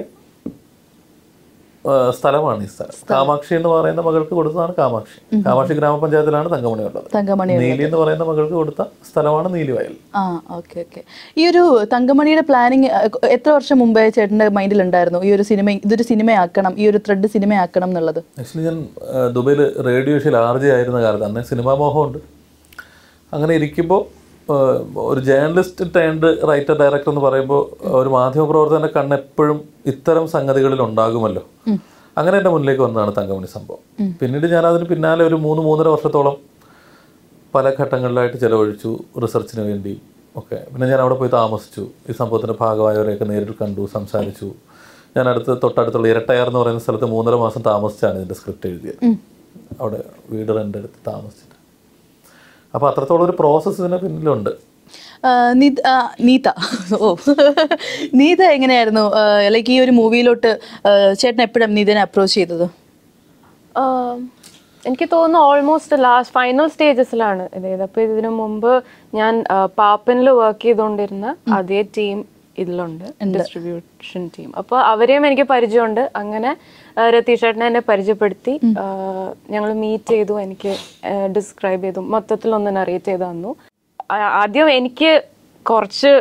ഏഹ്, സ്ഥലമാണ് ഈ സ്ഥലം കാമാക്ഷി എന്ന് പറയുന്ന മകൾക്ക് കൊടുത്തതാണ് കാമാക്ഷി കാമാക്ഷി ഗ്രാമപഞ്ചായത്തിലാണ് തങ്കമണി ഉള്ളത് തങ്കമണി നീലി എന്ന് പറയുന്ന മകൾക്ക് കൊടുത്ത സ്ഥലമാണ് നീലിവയൽ ആ ഓക്കെ ഓക്കെ ഈ ഒരു തങ്കമണിയുടെ പ്ലാനിങ് എത്ര വർഷം മുമ്പേ ചേട്ടന്റെ മൈൻഡിൽ ഉണ്ടായിരുന്നു ഈ ഒരു സിനിമ ഇതൊരു സിനിമയാക്കണം ഈ ഒരു ത്രെഡ് സിനിമയാക്കണം എന്നുള്ളത് ആക്ച്വലി ഞാൻ ദുബൈയിൽ റേഡിയോ ഷോയിൽ ആർ ജെ ആയിരുന്ന കാലത്ത് അന്ന് സിനിമാ മോഹമുണ്ട് അങ്ങനെ ഇരിക്കുമ്പോൾ ഒരു ജേർണലിസ്റ്റ് ടേൺഡ് റൈറ്റർ ഡയറക്ടർ എന്ന് പറയുമ്പോൾ ഒരു മാധ്യമപ്രവർത്തകൻ്റെ കണ്ണ് എപ്പോഴും ഇത്തരം സംഗതികളിൽ ഉണ്ടാകുമല്ലോ അങ്ങനെ എൻ്റെ മുന്നിലേക്ക് വന്നതാണ് തങ്കമണി സംഭവം പിന്നീട് ഞാൻ അതിന് പിന്നാലെ ഒരു മൂന്ന് മൂന്നര വർഷത്തോളം പല ഘട്ടങ്ങളിലായിട്ട് ചിലവഴിച്ചു റിസർച്ചിന് വേണ്ടി ഒക്കെ പിന്നെ ഞാൻ അവിടെ പോയി താമസിച്ചു ഈ സംഭവത്തിൻ്റെ ഭാഗമായവരെയൊക്കെ നേരിട്ട് കണ്ടു സംസാരിച്ചു ഞാൻ അടുത്ത് തൊട്ടടുത്തുള്ള ഇരട്ടയാർ എന്ന് പറയുന്ന സ്ഥലത്ത് മൂന്നര മാസം താമസിച്ചാണ് ഇതിൻ്റെ സ്ക്രിപ്റ്റ് എഴുതിയത് അവിടെ വീട് റെൻ്റ് എടുത്ത് താമസിച്ചിട്ട് അപ്പോൾ അത്രത്തോളം ഒരു പ്രോസസ്സ് ഇതിന് പിന്നിലുണ്ട് ആ, നിത്- ആ, നീത ഓ നീത എങ്ങനെയായിരുന്നു ലൈക്ക് ഈ ഒരു മൂവിയിലോട്ട് ചേട്ടൻ എപ്പോഴും നീതനെ അപ്രോച്ച് ചെയ്തത് ആഹ് എനിക്ക് തോന്നുന്നു ഓൾമോസ്റ്റ് ലാസ്റ്റ് ഫൈനൽ സ്റ്റേജസിലാണ് ഇത് അപ്പോൾ ഇതിനു മുമ്പ് ഞാൻ പാപ്പനിൽ വർക്ക് ചെയ്തുകൊണ്ടിരുന്ന അതേ ടീം ഇതിലുണ്ട് ഡിസ്ട്രിബ്യൂഷൻ ടീം അപ്പോൾ അവരെയും എനിക്ക് പരിചയമുണ്ട് അങ്ങനെ ആഹ് രതീഷ് ചേട്ടനെ എന്നെ പരിചയപ്പെടുത്തി ഞങ്ങൾ മീറ്റ് ചെയ്തു എനിക്ക് ഡിസ്ക്രൈബ് ചെയ്തു മൊത്തത്തിൽ ഒന്ന് നറേറ്റ് ചെയ്ത് തന്നു ആ- ആദ്യം എനിക്ക് കുറച്ച്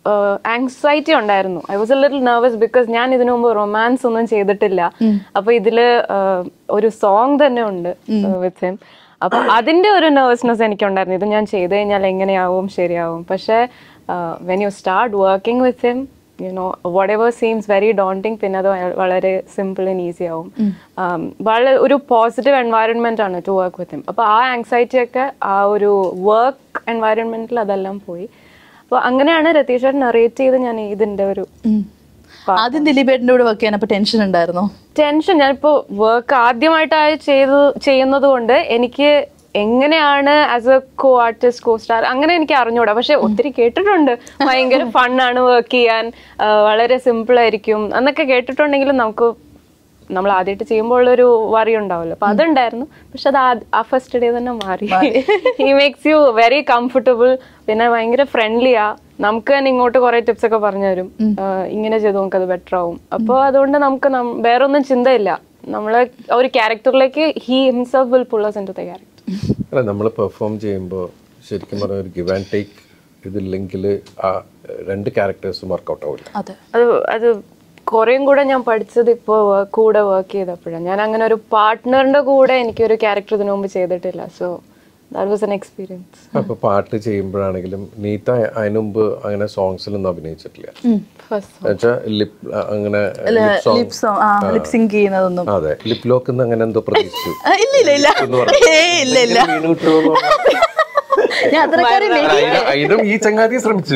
ആങ്സൈറ്റി ഉണ്ടായിരുന്നു I was a little nervous because ഞാൻ ഇതിനു മുമ്പ് റൊമാൻസ് ഒന്നും ചെയ്തിട്ടില്ല അപ്പൊ ഇതില് ആഹ്, ഒരു സോങ് തന്നെ ഉണ്ട് വിത്ത് ഹിം അപ്പൊ അതിന്റെ ഒരു നെർവസ്നെസ് എനിക്കുണ്ടായിരുന്നു ഇത് ഞാൻ ചെയ്ത് കഴിഞ്ഞാൽ എങ്ങനെയാവും ശരിയാവും പക്ഷേ when you start working with him you know whatever seems very daunting പിന്നെ അത് വ- വളരെ സിമ്പിൾ ആൻഡ് ഈസി ആവും Um, വളരെ ഒരു പോസിറ്റീവ് എൻവയറൺമെന്റ് ആണ് ടു വർക്ക് വിത്ത് ഹിം അപ്പോൾ ആ ആങ്സൈറ്റി ഒക്കെ ആ ഒരു വർക്ക് എൻവയറൺമെന്റിൽ അതെല്ലാം പോയി അപ്പോൾ അങ്ങനെയാണ് രതീഷ് നറേറ്റ് ചെയ്ത് ഞാൻ ഇതിന്റെ ഒരു ഉം. ആദ്യം ദിലീപേട്ടൻ്റെ കൂടെ വർക്ക് ചെയ്യാൻ ടെൻഷൻ ഉണ്ടായിരുന്നോ ടെൻഷൻ ഞാനിപ്പോ വർക്ക് ആദ്യമായിട്ടായി ചെയ്ത് ചെയ്യുന്നത് കൊണ്ട് എനിക്ക് എങ്ങനെയാണ് as a co artist co star അങ്ങനെ എനിക്ക് അറിഞ്ഞൂടാ പക്ഷെ ഒത്തിരി കേട്ടിട്ടുണ്ട് ഭയങ്കര ഫണ്ണാണ് വർക്ക് ചെയ്യാൻ ആ, വളരെ സിമ്പിൾ ആയിരിക്കും എന്നൊക്കെ കേട്ടിട്ടുണ്ടെങ്കിലും നമുക്ക് നമ്മൾ ആദ്യമായിട്ട് ചെയ്യുമ്പോൾ ഒരു വറി ഉണ്ടാവുമല്ലോ അപ്പൊ അതുണ്ടായിരുന്നു പക്ഷെ അത് ആ- ആ ഫസ്റ്റ് ഡേ തന്നെ മാറി he makes you very comfortable പിന്നെ ഭയങ്കര ഫ്രണ്ട്ലിയാ നമുക്ക് തന്നെ ഇങ്ങോട്ട് കുറെ ടിപ്സ് ഒക്കെ പറഞ്ഞു തരും ആ, ഇങ്ങനെ ചെയ്തു നമുക്ക് അത് ബെറ്റർ ആവും അപ്പോൾ അതുകൊണ്ട് നമുക്ക് നം- വേറൊന്നും ചിന്തയില്ല നമ്മളെ ആ ഒരു ക്യാരക്ടറിലേക്ക് he himself will pulls into the character അല്ല നമ്മൾ പെർഫോം ചെയ്യുമ്പോൾ ശരിക്കും പറഞ്ഞ ഒരു ഗിവ് ആൻഡ് ടേക്ക് ഇതില്ലെങ്കിൽ ആ രണ്ട് ക്യാരക്ടേഴ്സും വർക്കൗട്ട് ആവില്ല അതെ അത് അത് കുറേയും കൂടെ ഞാൻ പഠിച്ചത് ഇപ്പോൾ കൂടെ വർക്ക് ചെയ്തപ്പോഴാണ് ഞാൻ അങ്ങനെ ഒരു പാർട്ട്ണറിന്റെ കൂടെ എനിക്കൊരു ക്യാരക്ടർ ഇതിനു മുമ്പ് ചെയ്തിട്ടില്ല so that was an experience അപ്പൊ പാട്ട് ചെയ്യുമ്പോഴാണെങ്കിലും നീത്ത അതിനു മുമ്പ് അങ്ങനെ സോങ്സിലൊന്നും അഭിനയിച്ചിട്ടില്ല ഫസ്റ്റ് എന്നുവെച്ചാൽ ലിപ് അങ്ങനെ lip song- ലിപ് സോങ് ആ ലിപ് സിങ്ക് ചെയ്യുന്നതൊന്നും അതെ ലിപ് ലോക്ക് അങ്ങനെ എന്തോ പ്രതീക്ഷിച്ചു ആ, ഇല്ല ഇല്ല ഇല്ല ഏയ് ഇല്ല ഇല്ല വീണ് കിട്ടുമോ എന്ന് പറഞ്ഞാ. ഞാൻ അത്രക്കാരി നെഹി അതിനും- അതിനും ഈ ചങ്ങാതി ശ്രമിച്ചു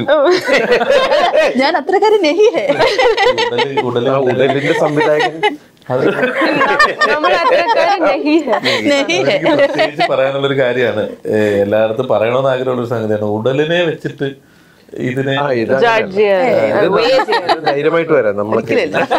ഞാൻ അത്രക്കാരി നെഹിയേ ആ ഉടലിന്റെ സംവിധായകൻ നമ്മൾ അത്രക്കാരും നഹി ഹെ. നെഹിയേ എനിക്ക് പ്രത്യേകിച്ച് പറയാനുള്ളൊരു കാര്യമാണ് എല്ലായിടത്തും പറയണമെന്ന് ആഗ്രഹമുള്ള ഒരു സംഗതിയാണ് ഉടലിനെ വെച്ചിട്ട് ഇതിനെ ആ ഇത് Judge ചെയ്യാൻ. ഇത് ഇത് ധൈര്യമായിട്ട് വരാം നമ്മളൊക്കെ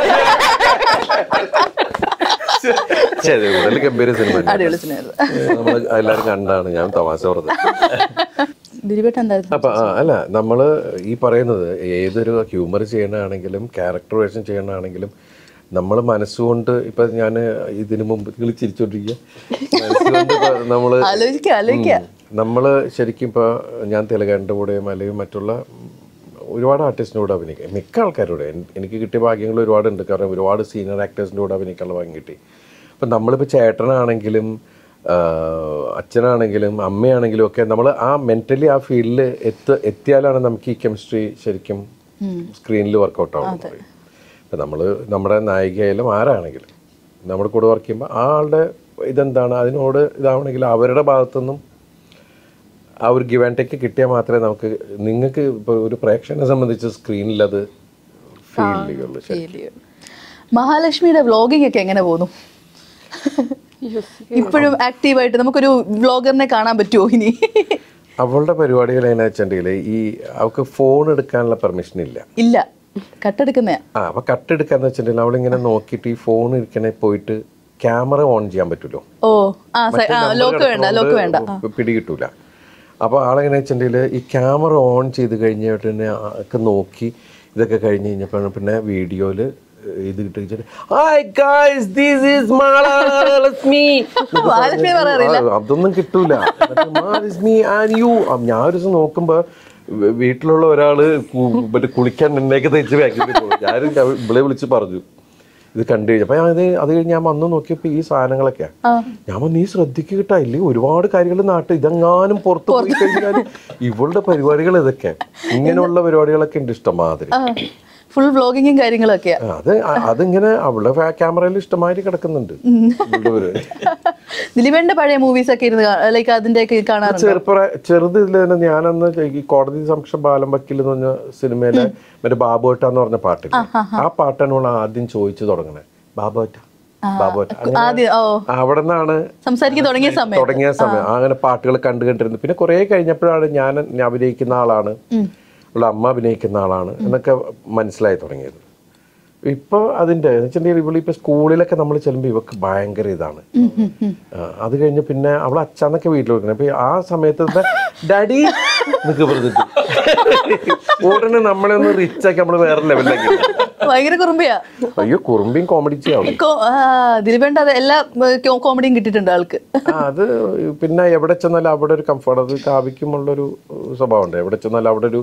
ശരി ഉടൽ ഗംഭീര സിനിമ അടിപൊളി സിനിമ നമ്മൾ എല്ലാവരും കണ്ടാണ് ഞാൻ തമാശ പറഞ്ഞത് ദിലീപേട്ടൻ എന്തായിരുന്നു അപ്പൊ ആ, അല്ല നമ്മള് ഈ പറയുന്നത് ഏതൊരു ഹ്യൂമർ ചെയ്യണാണെങ്കിലും ക്യാരക്ടർ വേഷം ചെയ്യണാണെങ്കിലും നമ്മൾ മനസ്സുകൊണ്ട് ഇപ്പൊ ഞാൻ ഇതിനു മുമ്പ് നിങ്ങൾ ചിരിച്ചോണ്ടിരിക്കുക മനസ്സുകൊണ്ട് ഇപ്പൊ നമ്മള് ആലോചിക്ക ആലോചിക്ക ഉം. നമ്മള് ശരിക്കും ഇപ്പൊ ഞാൻ തിലകന്റെ കൂടെയും അല്ലെങ്കിൽ മറ്റുള്ള ഉം, ഒരുപാട് ആർട്ടിസ്റ്റിൻ്റെ കൂടെ അഭിനയിക്കാം മിക്ക ആൾക്കാരോട് എൻ- എനിക്ക് കിട്ടിയ ഭാഗ്യങ്ങൾ ഒരുപാടുണ്ട് കാരണം ഒരുപാട് സീനിയർ ആക്ടേഴ്സിൻ്റെ കൂടെ അഭിനയിക്കാനുള്ള ഭാഗ്യം കിട്ടി അപ്പം നമ്മളിപ്പോൾ ചേട്ടനാണെങ്കിലും ആ, അച്ഛനാണെങ്കിലും അമ്മയാണെങ്കിലും ഒക്കെ നമ്മൾ ആ മെന്റലി ആ ഫീൽഡിൽ എത്ത എത്തിയാലാണ് നമുക്ക് ഈ കെമിസ്ട്രി ശരിക്കും സ്ക്രീനിൽ വർക്കൗട്ട് ആവുന്നത് ഇപ്പം നമ്മൾ നമ്മുടെ നായികയായാലും ആരാണെങ്കിലും നമ്മുടെ കൂടെ വർക്ക് ചെയ്യുമ്പോൾ ആ ആളുടെ ഇതെന്താണ് അതിനോട് ഇതാവണമെങ്കിൽ അവരുടെ ഭാഗത്തുനിന്നും ആ ഒരു ഗിവ് ആൻഡ് ടേക്ക് കിട്ടിയാൽ മാത്രമേ നമുക്ക് നിങ്ങൾക്ക് ഇപ്പോൾ ഒരു പ്രേക്ഷകനെ സംബന്ധിച്ച് സ്ക്രീനിൽ അത് ഫീൽ ചെയ്യുള്ളൂ ശരി Feel ചെയ്യും. മഹാലക്ഷ്മിയുടെ വ്ലോഗിംഗ് ഒക്കെ എങ്ങനെ പോകുന്നു ഇപ്പോഴും ആക്റ്റീവായിട്ട് നമുക്കൊരു വ്ലോഗറിനെ കാണാൻ പറ്റുമോ ഇനി അവളുടെ പരിപാടികൾ എങ്ങനെയാ വെച്ചിട്ടുണ്ടെങ്കിൽ ഈ അവൾക്ക് ഫോൺ എടുക്കാനുള്ള പെർമിഷൻ ഇല്ല ഇല്ല കട്ടെടുക്കുന്നയാ ആ അപ്പൊ കട്ടെടുക്കാന്ന് വെച്ചിട്ടുണ്ടെങ്കിൽ അവളിങ്ങനെ നോക്കിയിട്ട് ഈ ഫോൺ ഇരിക്കണേ പോയിട്ട് ക്യാമറ ഓൺ ചെയ്യാൻ പറ്റുമല്ലോ ഓ ആ സ- ആ ലോക്ക് വേണ്ട ലോക്ക് വേണ്ട പി- പിടികിട്ടൂല അപ്പോൾ ആളെങ്ങനെ വെച്ചിട്ടുണ്ടെങ്കിൽ ഈ ക്യാമറ ഓൺ ചെയ്ത് കഴിഞ്ഞിട്ട് തന്നെ ഒക്കെ നോക്കി ഇതൊക്കെ കഴിഞ്ഞ് കഴിഞ്ഞപ്പോൾ പിന്നെ വീഡിയോയിൽ ഇത് കിട്ടി വെച്ചിട്ട് hi guys this is Mahalakshmi Mahalakshmi പറയാറില്ല. ആ, അതൊന്നും കിട്ടൂല എന്നിട്ട് മഹാലക്ഷ്മി ആൻഡ് യു ഞാൻ ഒരു ദിവസം നോക്കുമ്പോ വ- വീട്ടിലുള്ള ഒരാള് കു- മറ്റേ കുളിക്കാൻ എണ്ണയൊക്കെ തേച്ച് ബാക്കിൽ പോകും ഞാൻ ഇവിടെ വിളിച്ച് പറഞ്ഞു ഇത് കണ്ടു കഴിഞ്ഞു അപ്പൊ ഞാൻ ഇത് അത് കഴിഞ്ഞ് ഞാൻ വന്ന് നോക്കിയപ്പോ ഈ സാധനങ്ങളൊക്കെയാ ഞാൻ പറഞ്ഞു നീ ശ്രദ്ധിക്കുക കേട്ടാ ഇല്ലേ ഒരുപാട് കാര്യങ്ങൾ നാട്ടിൽ ഇതെങ്ങാനും പുറത്ത് പോയി കഴിഞ്ഞാൽ ഇവളുടെ പരിപാടികൾ ഇതൊക്കെ ഇങ്ങനെയുള്ള പരിപാടികളൊക്കെ ഉണ്ട് ഇഷ്ടമാതിരി ഫുൾ വ്ലോഗിങ്ങും കാര്യങ്ങളൊക്കെയാ ആ, അത് അ- അതിങ്ങനെ അവളുടെ ക്യാമറയിൽ ഇഷ്ടമാതിരി കിടക്കുന്നുണ്ട് ഇവളുടെ പരിപാടി. ദിലീപേന്റെ പഴയ മൂവീസ് ഒക്കെ ഇരുന്ന് ലൈക്ക് അതിന്റെ ഒക്കെ കാണാറുണ്ട് ചെറുപ്ര ചെറുത് ഇതിൽ തന്നെ ഞാനന്ന് ഈ കോടതി സംരക്ഷ ബാലം വക്കീൽ എന്ന് പറഞ്ഞ സിനിമയിലെ മറ്റേ ബാബോട്ട എന്ന് പറഞ്ഞ പാട്ടില്ല ആ പാട്ടാണ് അവൾ ആദ്യം ചോദിച്ചു തുടങ്ങണേ ബാബോറ്റ ബാബോറ്റ അങ്ങനെ ആദ്യം ഓ അവിടെ നിന്നാണ് സംസാരിക്കാൻ തുടങ്ങിയ സമയം തുടങ്ങിയ സമയം അങ്ങനെ പാട്ടുകൾ കണ്ടു കണ്ടിരുന്നു പിന്നെ കുറെ കഴിഞ്ഞപ്പോഴാണ് ഞാൻ ഞാൻ അഭിനയിക്കുന്ന ആളാണ് ഉള്ള അമ്മ അഭിനയിക്കുന്ന ആളാണ് എന്നൊക്കെ മനസ്സിലായി തുടങ്ങിയത് ഇപ്പൊ അതിന്റെ എന്ന് വെച്ചിട്ടുണ്ടെങ്കിൽ ഇവളിപ്പോ സ്കൂളിലൊക്കെ നമ്മൾ ചെല്ലുമ്പോൾ ഇവക്ക് ഭയങ്കര ഇതാണ് ആ, അത് കഴിഞ്ഞ് പിന്നെ അവൾ അച്ഛനൊക്കെ വീട്ടിൽ വെക്കണം അപ്പൊ ആ സമയത്ത് ഡാഡി എന്നൊക്കെ പറഞ്ഞിട്ട് ഉടനെ നമ്മളെ ഒന്ന് റിച്ച് ആക്കി നമ്മള് വേറെ ലെവലിലാക്കി ഭയങ്കര കുറുമ്പിയാ അയ്യോ കുറുമ്പിയും കോമഡി ചെയ്യാവും കോ- ആ, ദിലീപേണ്ട അത് എല്ലാ കോമഡിയും കിട്ടിയിട്ടുണ്ട് ആൾക്ക് ആ, അത് പിന്നെ എവിടെ ചെന്നാലും അവിടെ ഒരു കംഫർട്ട് അത് കാവ്യക്കുമുള്ളൊരു സ്വഭാവമുണ്ട് എവിടെ ചെന്നാലും അവിടെ ഒരു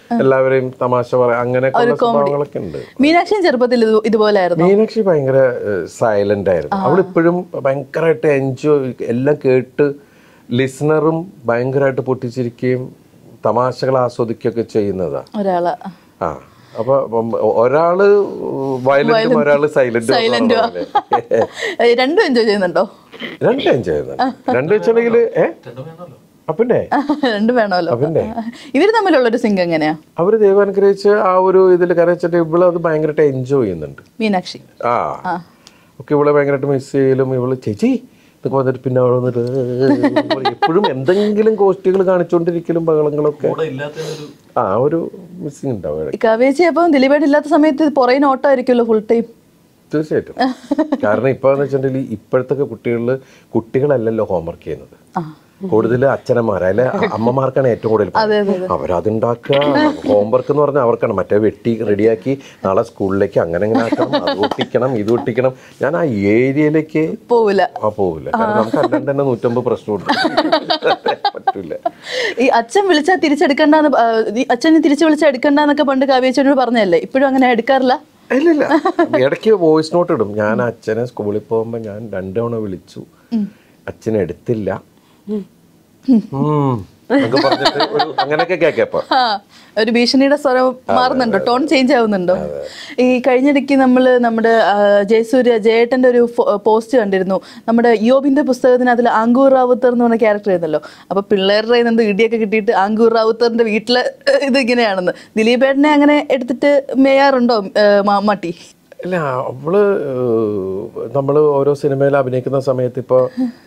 എല്ലാവരെയും തമാശ പറയാം അങ്ങനെയൊക്കെയുള്ള സ്വഭാവങ്ങളൊക്കെ ഉണ്ട് മീനാക്ഷിയും ചെറുപ്പത്തിൽ ഇത് ഇതുപോലായിരുന്നു മീനാക്ഷി ഭയങ്കര സൈലന്റ് ആയിരുന്നു അവൾ ഇപ്പോഴും ഭയങ്കരമായിട്ട് എൻജോയ് എല്ലാം കേട്ട് ലിസണറും ഭയങ്കരമായിട്ട് പൊട്ടിച്ചിരിക്കുകയും തമാശകൾ ആസ്വദിക്കുകയൊക്കെ ചെയ്യുന്നതാ ഒരാള് ആ അപ്പൊ ഉം, ഒരാള് വയലന്റും ഒരാള് സൈലന്റും സൈലന്റും രണ്ടും എൻജോയ് ചെയ്യുന്നുണ്ടോ രണ്ടും എൻജോയ് ചെയ്യുന്നുണ്ട് രണ്ടും വെച്ചിട്ടുണ്ടെങ്കിൽ ഏ അപ്പിന്നെ രണ്ടും വേണമല്ലോ പിന്നെ. ഇവര് തമ്മിലുള്ള ഒരു സിംഗ് എങ്ങനെയാ അവര് ദൈവം അനുഗ്രഹിച്ച് ആ ഒരു ഇതിൽ കാരണം വെച്ചിട്ട് ഇവള് അത് ഭയങ്കരമായിട്ട് എൻജോയ് ചെയ്യുന്നുണ്ട് മീനാക്ഷി ആ ഒക്കെ ഇവളെ ഭയങ്കരമായിട്ട് മിസ് ചെയ്യലും ഇവള് ചേച്ചി ഇതൊക്കെ വന്നിട്ട് പിന്നെ അവിടെ വന്നിട്ട് എപ്പോഴും എന്തെങ്കിലും കോസ്റ്റുകൾ കാണിച്ചുകൊണ്ടിരിക്കലും ബഹളങ്ങളൊക്കെ കൂടെ ഇല്ലാത്തതിനൊരു ആ ഒരു മിസ്സിങ് ഉണ്ടാവും ഇടയ്ക്ക്. കവേച്ചി അപ്പം ദിലീപേട്ട് ഇല്ലാത്ത സമയത്ത് പുറകിന് ഓട്ടമായിരിക്കുമല്ലോ ഫുൾ ടൈം തീർച്ചയായിട്ടും കാരണം ഇപ്പൊ എന്ന് വെച്ചിട്ടുണ്ടെങ്കിൽ ഇപ്പോഴത്തെ കുട്ടികളിൽ കുട്ടികളല്ലല്ലോ ഹോംവർക്ക് ചെയ്യുന്നത് കൂടുതൽ അച്ഛനമാർ അല്ലെ അമ്മമാർക്കാണ് ഏറ്റവും കൂടുതൽ പണി. അവരതുണ്ടാക്കുക ഹോംവർക്ക് എന്ന് പറഞ്ഞാൽ അവർക്കാണ് മറ്റേ വെട്ടി റെഡിയാക്കി നാളെ സ്കൂളിലേക്ക് അങ്ങനെ അങ്ങനെ ആക്കണം അത് ഒട്ടിക്കണം ഇത് ഒട്ടിക്കണം ഞാൻ ആ ഏരിയയിലേക്ക് പോവില്ല ആ പോവില്ല കാരണം നമുക്ക് അല്ലാണ്ട് തന്നെ നൂറ്റമ്പത് പ്രശ്നമുണ്ട് പറ്റൂല ഈ അച്ഛൻ വിളിച്ചാൽ തിരിച്ചെടുക്കണ്ടെന്ന് ആ, ഈ അച്ഛനെ തിരിച്ചു വിളിച്ചാൽ എടുക്കണ്ടെന്നൊക്കെ പണ്ട് കാവ്യച്ചോട് പറഞ്ഞല്ലേ ഇപ്പോഴും അങ്ങനെ എടുക്കാറില്ല ഇല്ലില്ല ഇടയ്ക്ക് വോയിസ് നോട്ട് ഇടും ഞാൻ അച്ഛനെ സ്കൂളിൽ പോകുമ്പോൾ ഞാൻ രണ്ടു തവണ വിളിച്ചു അച്ഛൻ എടുത്തില്ല ഉം. എന്നൊക്കെ പറഞ്ഞിട്ട് ഒരു അങ്ങനെയൊക്കെ കേക്കപ്പോ ആ ഒരു ഭീഷണിയുടെ സ്വരം മാറുന്നുണ്ടോ ടോൺ ചേഞ്ച് ആവുന്നുണ്ടോ ഈ കഴിഞ്ഞിടയ്ക്ക് നമ്മൾ നമ്മുടെ ആ, ജയസൂര്യ ജയേട്ടന്റെ ഒരു പോസ്റ്റ് കണ്ടിരുന്നു നമ്മുടെ യോബിന്റെ പുസ്തകത്തിന് അതിൽ ആങ്കൂർ റാവുത്തർ എന്ന് പറഞ്ഞ ക്യാരക്ടർ ആയിരുന്നല്ലോ അപ്പൊ പിള്ളേരുടെ കയ്യിൽ നിന്ന് ഇടിയൊക്കെ കിട്ടിയിട്ട് ആങ്കൂർ റാവുത്തറിന്റെ വീട്ടിലെ ഏഹ്, ഇത് ഇങ്ങനെയാണെന്ന് ദിലീപേട്ടനെ അങ്ങനെ എടുത്തിട്ട് മേയാറുണ്ടോ ഏഹ്, മ- മട്ടി ഇല്ല അവള് നമ്മൾ ഓരോ സിനിമയിൽ അഭിനയിക്കുന്ന സമയത്ത് ഇപ്പോൾ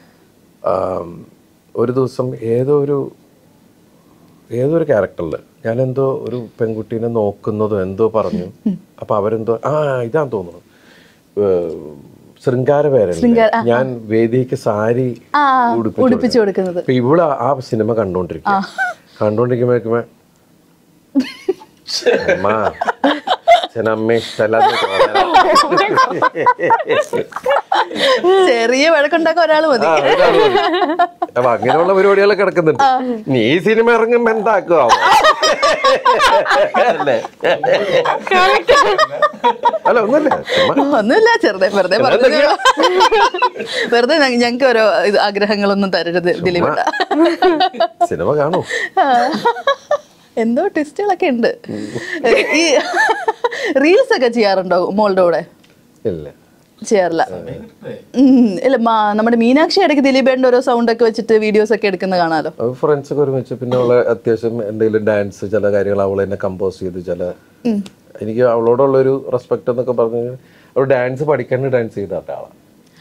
ഒരു ദിവസം ഏതോ ഒരു ഏതോ ഒരു ക്യാരക്ടറിൽ ഞാൻ എന്തോ ഒരു പെൺകുട്ടീനെ നോക്കുന്നതോ എന്തോ പറഞ്ഞു അപ്പൊ അവരെന്തോ ആ ഇതാന്ന് തോന്നുന്നു ഏഹ്, ശൃംഗാര പേരല്ലേ ഞാൻ വേദിക്ക് സാരി ആ ഉടുപ്പിച്ചു ഉടുപ്പിച്ചു കൊടുക്കുന്നത് അപ്പൊ ഇവള് ആ സിനിമ കണ്ടോണ്ടിരിക്കുക കണ്ടോണ്ടിരിക്കുമ്പോ അമ്മ അച്ഛനമ്മ ഇഷ്ടമല്ലാതെ ചെറിയ വഴക്കുണ്ടാക്കാൻ ഒരാൾ മതി അപ്പൊ അങ്ങനെയുള്ള പരിപാടികളൊക്കെ കിടക്കുന്നുണ്ട് നീ ഈ സിനിമ ഇറങ്ങുമ്പോ എന്താക്കുക അല്ലേ അല്ല ഒന്നുമില്ല ചുമ്മാ ഒന്നുമില്ല ചെറുതെ വെറുതെ പറഞ്ഞു വെറുതെ ഞങ്ങൾക്ക് ഓരോ ഇത് ആഗ്രഹങ്ങളൊന്നും തരരുത് ദിലീപേട്ട സിനിമ കാണൂ എന്തോ ട്വിസ്റ്റുകളൊക്കെ ഉണ്ട് ഈ റീൽസ് ഒക്കെ ചെയ്യാറുണ്ടോ മോളുടെ കൂടെ ഇല്ല ചെയ്യാറില്ല ഉം, ഇല്ല മാ- നമ്മുടെ മീനാക്ഷി ഇടയ്ക്ക് ദിലീപേട്ടൻ്റെ ഓരോ സൗണ്ട് ഒക്കെ വെച്ചിട്ട് വീഡിയോസ് ഒക്കെ എടുക്കുന്ന കാണാലോ ഫ്രണ്ട്സ് ഒക്കെ ഒരുമിച്ച് പിന്നെ അവളെ അത്യാവശ്യം എന്തെങ്കിലും ഡാൻസ് ചില കാര്യങ്ങൾ അവൾ തന്നെ കമ്പോസ് ചെയ്ത് ചില എനിക്ക് അവളോടുള്ളൊരു റെസ്പെക്ട് എന്നൊക്കെ പറഞ്ഞു അവൾ ഡാൻസ് പഠിക്കാൻ ഡാൻസ് ചെയ്ത ആളാണ്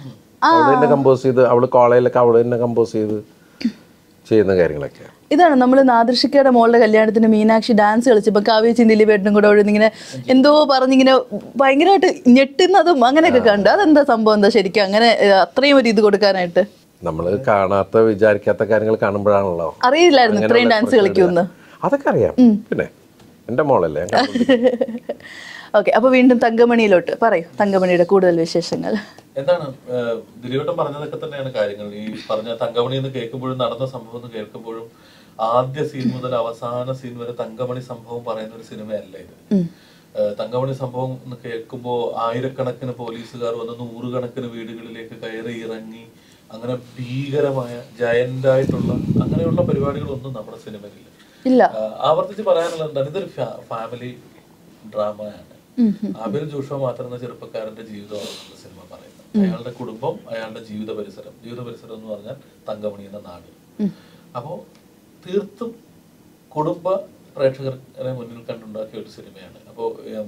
അവൾ തന്നെ കമ്പോസ് ചെയ്ത് അവള് കോളേജിലൊക്കെ അവൾ തന്നെ കമ്പോസ് ചെയ്ത് ചെയ്യുന്ന കാര്യങ്ങളൊക്കെ ഇതാണ് നമ്മൾ നാദൃഷിക്കയുടെ മോളുടെ കല്യാണത്തിന് മീനാക്ഷി ഡാൻസ് കളിച്ചപ്പോൾ കാവ്യച്ചും ദിലീപേട്ടനും കൂടെ അവിടെ ഇങ്ങനെ എന്തോ പറഞ്ഞിങ്ങനെ ഭയങ്കരമായിട്ട് ഞെട്ടുന്നതും അങ്ങനെയൊക്കെ കണ്ടു അതെന്താ സംഭവം എന്താ ശരിക്കും അങ്ങനെ ഏഹ്, അത്രയും ഒരു ഇത് കൊടുക്കാനായിട്ട് നമ്മൾ കാണാത്ത വിചാരിക്കാത്ത കാര്യങ്ങൾ കാണുമ്പോഴാണല്ലോ അറിയില്ലായിരുന്നു ഇത്രയും ഡാൻസ് കളിക്കുമെന്ന് അതൊക്കെ അറിയാം പിന്നെ എന്റെ മോളല്ലേ ഞാൻ കണ്ടിട്ടുണ്ട്. ഓക്കെ അപ്പൊ വീണ്ടും തങ്കമണിയിലോട്ട് പറയൂ തങ്കമണിയുടെ കൂടുതൽ വിശേഷങ്ങൾ എന്താണ് ഏഹ്, ദിലീപേട്ടൻ പറഞ്ഞതൊക്കെ തന്നെയാണ് കാര്യങ്ങൾ ഈ പറഞ്ഞ തങ്കമണി എന്ന് കേൾക്കുമ്പോഴും നടന്ന സംഭവം എന്ന് കേൾക്കുമ്പോഴും ആദ്യ സീൻ മുതൽ അവസാന സീൻ വരെ തങ്കമണി സംഭവം പറയുന്ന ഒരു സിനിമയല്ല ഇത് ഏഹ്, തങ്കമണി സംഭവം എന്ന് കേൾക്കുമ്പോൾ ആയിരക്കണക്കിന് പോലീസുകാർ വന്ന് നൂറുകണക്കിന് വീടുകളിലേക്ക് കയറി ഇറങ്ങി അങ്ങനെ ഭീകരമായ ജയന്റായിട്ടുള്ള അങ്ങനെയുള്ള പരിപാടികളൊന്നും നമ്മുടെ സിനിമയിലില്ല ഇല്ല ആഹ് ആവർത്തിച്ച് പറയാനുള്ളത് എന്താണ് ഇതൊരു ഫാമിലി ഡ്രാമയാണ് ആബിൽ ജോഷുവ മാത്രം എന്ന ചെറുപ്പക്കാരന്റെ ജീവിതമാണ് നമ്മുടെ സിനിമ പറയുന്നത് അയാളുടെ കുടുംബം അയാളുടെ ജീവിത പരിസരം ജീവിത പരിസരം എന്ന് പറഞ്ഞാൽ തങ്കമണി എന്ന നാട് അപ്പോ തീർത്തും കുടുംബ പ്രേക്ഷകരെ മുന്നിൽ കണ്ടുണ്ടാക്കിയ ഒരു സിനിമയാണ് അപ്പോൾ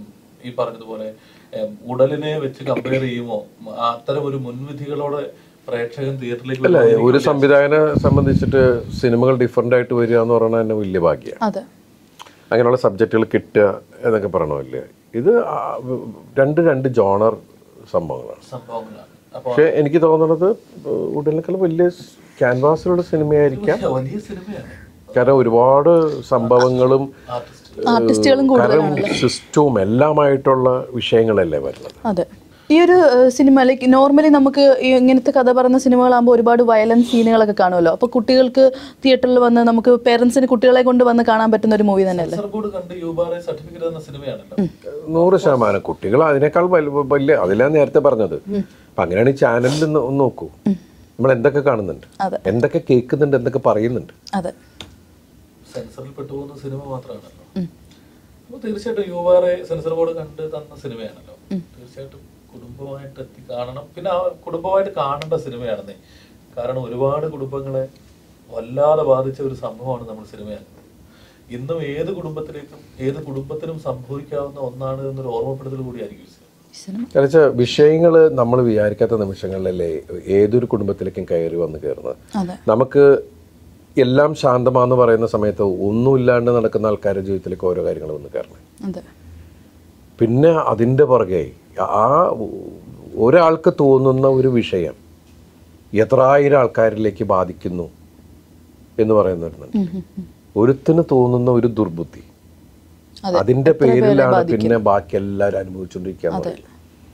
ഈ പറഞ്ഞതുപോലെ ഉം, ഉടലിനെ വെച്ച് കമ്പയർ ചെയ്യുമോ മ- അത്തരം ഒരു മുൻവിധികളോടെ പ്രേക്ഷകൻ തിയേറ്ററിലേക്ക് അല്ല വരുമ്പോൾ ഒരു സംവിധായകനെ സംബന്ധിച്ചിട്ട് സിനിമകൾ ഡിഫറെന്റ് ആയിട്ട് വരിക എന്ന് പറയുന്നത് തന്നെ വലിയ ഭാഗ്യമാണ് അതെ അങ്ങനെയുള്ള സബ്ജക്റ്റുകൾ കിട്ടുക എന്നൊക്കെ പറയണമല്ലേ ഇത് ആ, രണ്ട് രണ്ട് ജോണർ സംഭവങ്ങളാണ് സംഭവങ്ങളാണ് അപ്പൊ പക്ഷെ എനിക്ക് തോന്നുന്നത് ഉടനേക്കാൾ വലിയ ക്യാൻവാസിലുള്ള സിനിമയായിരിക്കാം വലിയ സിനിമയാണ് കാരണം ഒരുപാട് സംഭവങ്ങളും ആർട്ടിസ്റ്റ് ആർട്ടിസ്റ്റുകളും കാരണം സിസ്റ്റവും എല്ലാമായിട്ടുള്ള വിഷയങ്ങളല്ലേ വരുന്നത് അതെ ഈ ഒരു സിനിമ ലൈക്ക് നോർമലി നമുക്ക് ഈ ഇങ്ങനത്തെ കഥ പറയുന്ന സിനിമകളാകുമ്പോൾ ഒരുപാട് വയലൻസ് സീനുകളൊക്കെ കാണുമല്ലോ അപ്പോൾ കുട്ടികൾക്ക് തിയേറ്ററിൽ വന്ന് നമുക്ക് പേരൻസിന് കുട്ടികളെ കൊണ്ട് വന്ന് കാണാൻ പറ്റുന്ന ഒരു മൂവി തന്നെയല്ലേ കാസർഗോഡ് കണ്ട് യൂബാറെ സർട്ടിഫിക്കറ്റ് തന്ന സിനിമയാണല്ലോ നൂറ് ശതമാനം കുട്ടികൾ അതിനേക്കാൾ വലു- വലിയ അതിലാണ് നേരത്തെ പറഞ്ഞത് അപ്പൊ അങ്ങനെയാണ് ഈ ചാനലിൽ ഒന്ന് ഒന്ന് നോക്കൂ നമ്മൾ എന്തൊക്കെ കാണുന്നുണ്ട് അതെ. എന്തൊക്കെ കേൾക്കുന്നുണ്ട് എന്തൊക്കെ പറയുന്നുണ്ട് അതെ സെൻസറിൽ പെട്ടുപോകുന്ന സിനിമ മാത്രമാണല്ലോ അപ്പോൾ തീർച്ചയായിട്ടും യുവാറെ സെൻസർ ബോർഡ് കണ്ട് തന്ന സിനിമയാണല്ലോ തീർച്ചയായിട്ടും കുടുംബമായിട്ട് എത്തി കാണണം പിന്നെ ആ കുടുംബമായിട്ട് കാണേണ്ട സിനിമയാണെന്നേ കാരണം ഒരുപാട് കുടുംബങ്ങളെ വല്ലാതെ ബാധിച്ച ഒരു സംഭവമാണ് നമ്മൾ സിനിമയാക്കുന്നത് ഇന്നും ഏത് കുടുംബത്തിലേക്കും ഏത് കുടുംബത്തിനും സംഭവിക്കാവുന്ന ഒന്നാണ് എന്നൊരു ഓർമ്മപ്പെടുത്തൽ കൂടിയായിരിക്കും ഈ സിനിമ ഈ സിനിമ എന്നുവെച്ച വിഷയങ്ങൾ നമ്മൾ വിചാരിക്കാത്ത നിമിഷങ്ങളിലല്ലേ ഏതൊരു കുടുംബത്തിലേക്കും കയറി വന്ന് കയറുന്നത് അതെ നമുക്ക് എല്ലാം ശാന്തമാന്ന് പറയുന്ന സമയത്ത് ഒന്നുമില്ലാണ്ട് നടക്കുന്ന ആൾക്കാരുടെ ജീവിതത്തിലേക്ക് ഓരോ കാര്യങ്ങൾ വന്ന് കയറണം അതെ പിന്നെ അതിൻ്റെ പുറകെ ആ ഒരാൾക്ക് തോന്നുന്ന ഒരു വിഷയം എത്രായിരം ആൾക്കാരിലേക്ക് ബാധിക്കുന്നു എന്ന് പറയുന്നുണ്ട് ഒരുത്തിന് തോന്നുന്ന ഒരു ദുർബുദ്ധി അതെ. അതിന്റെ പേരിലാണ് പിന്നെ ബാക്കി എല്ലാവരും അനുഭവിച്ചുകൊണ്ടിരിക്കുക എന്ന് പറയുന്നത്.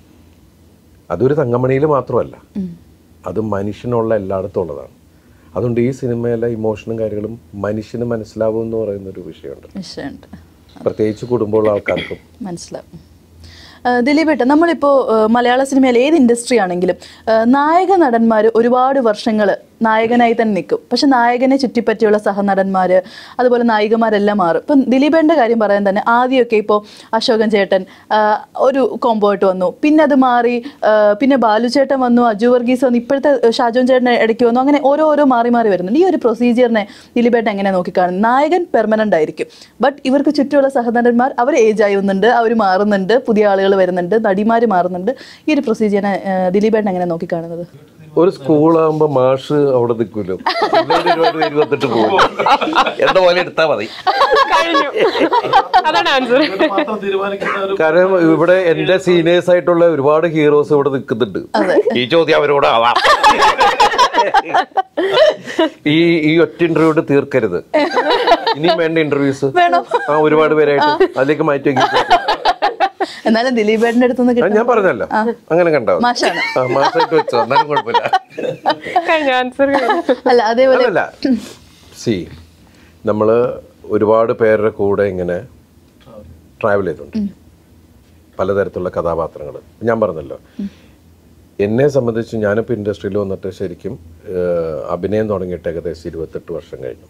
അതൊരു തങ്കമണിയിൽ മാത്രമല്ല അത് മനുഷ്യനുള്ള എല്ലായിടത്തും ഉള്ളതാണ് അതുകൊണ്ട് ഈ സിനിമയിലെ ഇമോഷനും കാര്യങ്ങളും മനുഷ്യന് മനസ്സിലാവും എന്ന് പറയുന്ന ഒരു വിഷയമുണ്ട് വിഷയമുണ്ട് പ്രത്യേകിച്ച് കുടുംബമുള്ള ആൾക്കാർക്കും മനസ്സിലാവും ആ, ദിലീപ് ഏട്ടൻ നമ്മളിപ്പോൾ മലയാള സിനിമയിൽ ഏത് ഇൻഡസ്ട്രി ആണെങ്കിലും ആ, നായക നടന്മാർ ഒരുപാട് വർഷങ്ങൾ നായകനായി തന്നെ നിൽക്കും പക്ഷെ നായകനെ ചുറ്റിപ്പറ്റിയുള്ള സഹനടന്മാർ അതുപോലെ നായികമാരെല്ലാം മാറും ഇപ്പം ദിലീപേൻ്റെ കാര്യം പറയാൻ തന്നെ ആദ്യമൊക്കെ ഇപ്പോൾ അശോകൻ ചേട്ടൻ ആ, ഒരു കോംബോ ആയിട്ട് വന്നു പിന്നെ അത് മാറി ആ, പിന്നെ ബാലു ചേട്ടൻ വന്നു അജു വർഗീസ് വന്നു ഇപ്പോഴത്തെ ഷാജോൻ ചേട്ടൻ ഇടയ്ക്ക് വന്നു അങ്ങനെ ഓരോ ഓരോ മാറി മാറി വരുന്നുണ്ട് ഈ ഒരു പ്രൊസീജിയറിനെ ദിലീപേട്ടൻ എങ്ങനെ നോക്കിക്കാണും നായകൻ പെർമനന്റ് ആയിരിക്കും ബട്ട് ഇവർക്ക് ചുറ്റുമുള്ള സഹനടന്മാർ അവർ ഏജ് ആവുന്നുണ്ട് അവർ മാറുന്നുണ്ട് പുതിയ ആളുകൾ വരുന്നുണ്ട് നടിമാർ മാറുന്നുണ്ട് ഈ ഒരു പ്രൊസീജിയറിനെ ദിലീപേട്ടൻ എങ്ങനെ നോക്കിക്കാണുന്നത് ഒരു സ്കൂളാകുമ്പോ മാഷ് അവിടെ നിൽക്കുമല്ലോ ഇരുപത്തെട്ട് പോകും എന്ന പോലെ എടുത്താൽ മതി കഴിഞ്ഞു അതാണ് ആൻസർ മാത്രം തീരുമാനിക്കുന്ന ഒരു കാരണം ഇവിടെ എന്റെ സീനിയേഴ്സ് ആയിട്ടുള്ള ഒരുപാട് ഹീറോസ് ഇവിടെ നിൽക്കുന്നുണ്ട് ഈ ചോദ്യം അവരോട് ആവാം ഈ ഈ ഒറ്റ ഇന്റർവ്യൂ തീർക്കരുത് ഇനിയും വേണ്ട ഇന്റർവ്യൂസ് വേണം. ആ ഒരുപാട് പേരായിട്ട് അതിലേക്ക് മാറ്റി വെക്കി എന്നാലും ദിലീപേട്ടൻ്റെ അടുത്തുനിന്ന് ആ, കിട്ടും ഞാൻ പറഞ്ഞല്ലോ അങ്ങനെ കണ്ടോ മാഷാണ് ആ മാസമായിട്ട് വെച്ചോ എന്നാലും കുഴപ്പമില്ല കഴിഞ്ഞ ആൻസർ അല്ല അതേപോലെ അതല്ല സി നമ്മൾ ഒരുപാട് പേരുടെ കൂടെ ഇങ്ങനെ ട്രാവൽ ചെയ്തിട്ടുണ്ട് പലതരത്തിലുള്ള കഥാപാത്രങ്ങൾ ഞാൻ പറഞ്ഞല്ലോ എന്നെ സംബന്ധിച്ച് ഞാനിപ്പോൾ ഇൻഡസ്ട്രിയിൽ വന്നിട്ട് ശരിക്കും ഏഹ്, അഭിനയം തുടങ്ങിയിട്ട് ഏകദേശം ഇരുപത്തെട്ട് വർഷം കഴിഞ്ഞു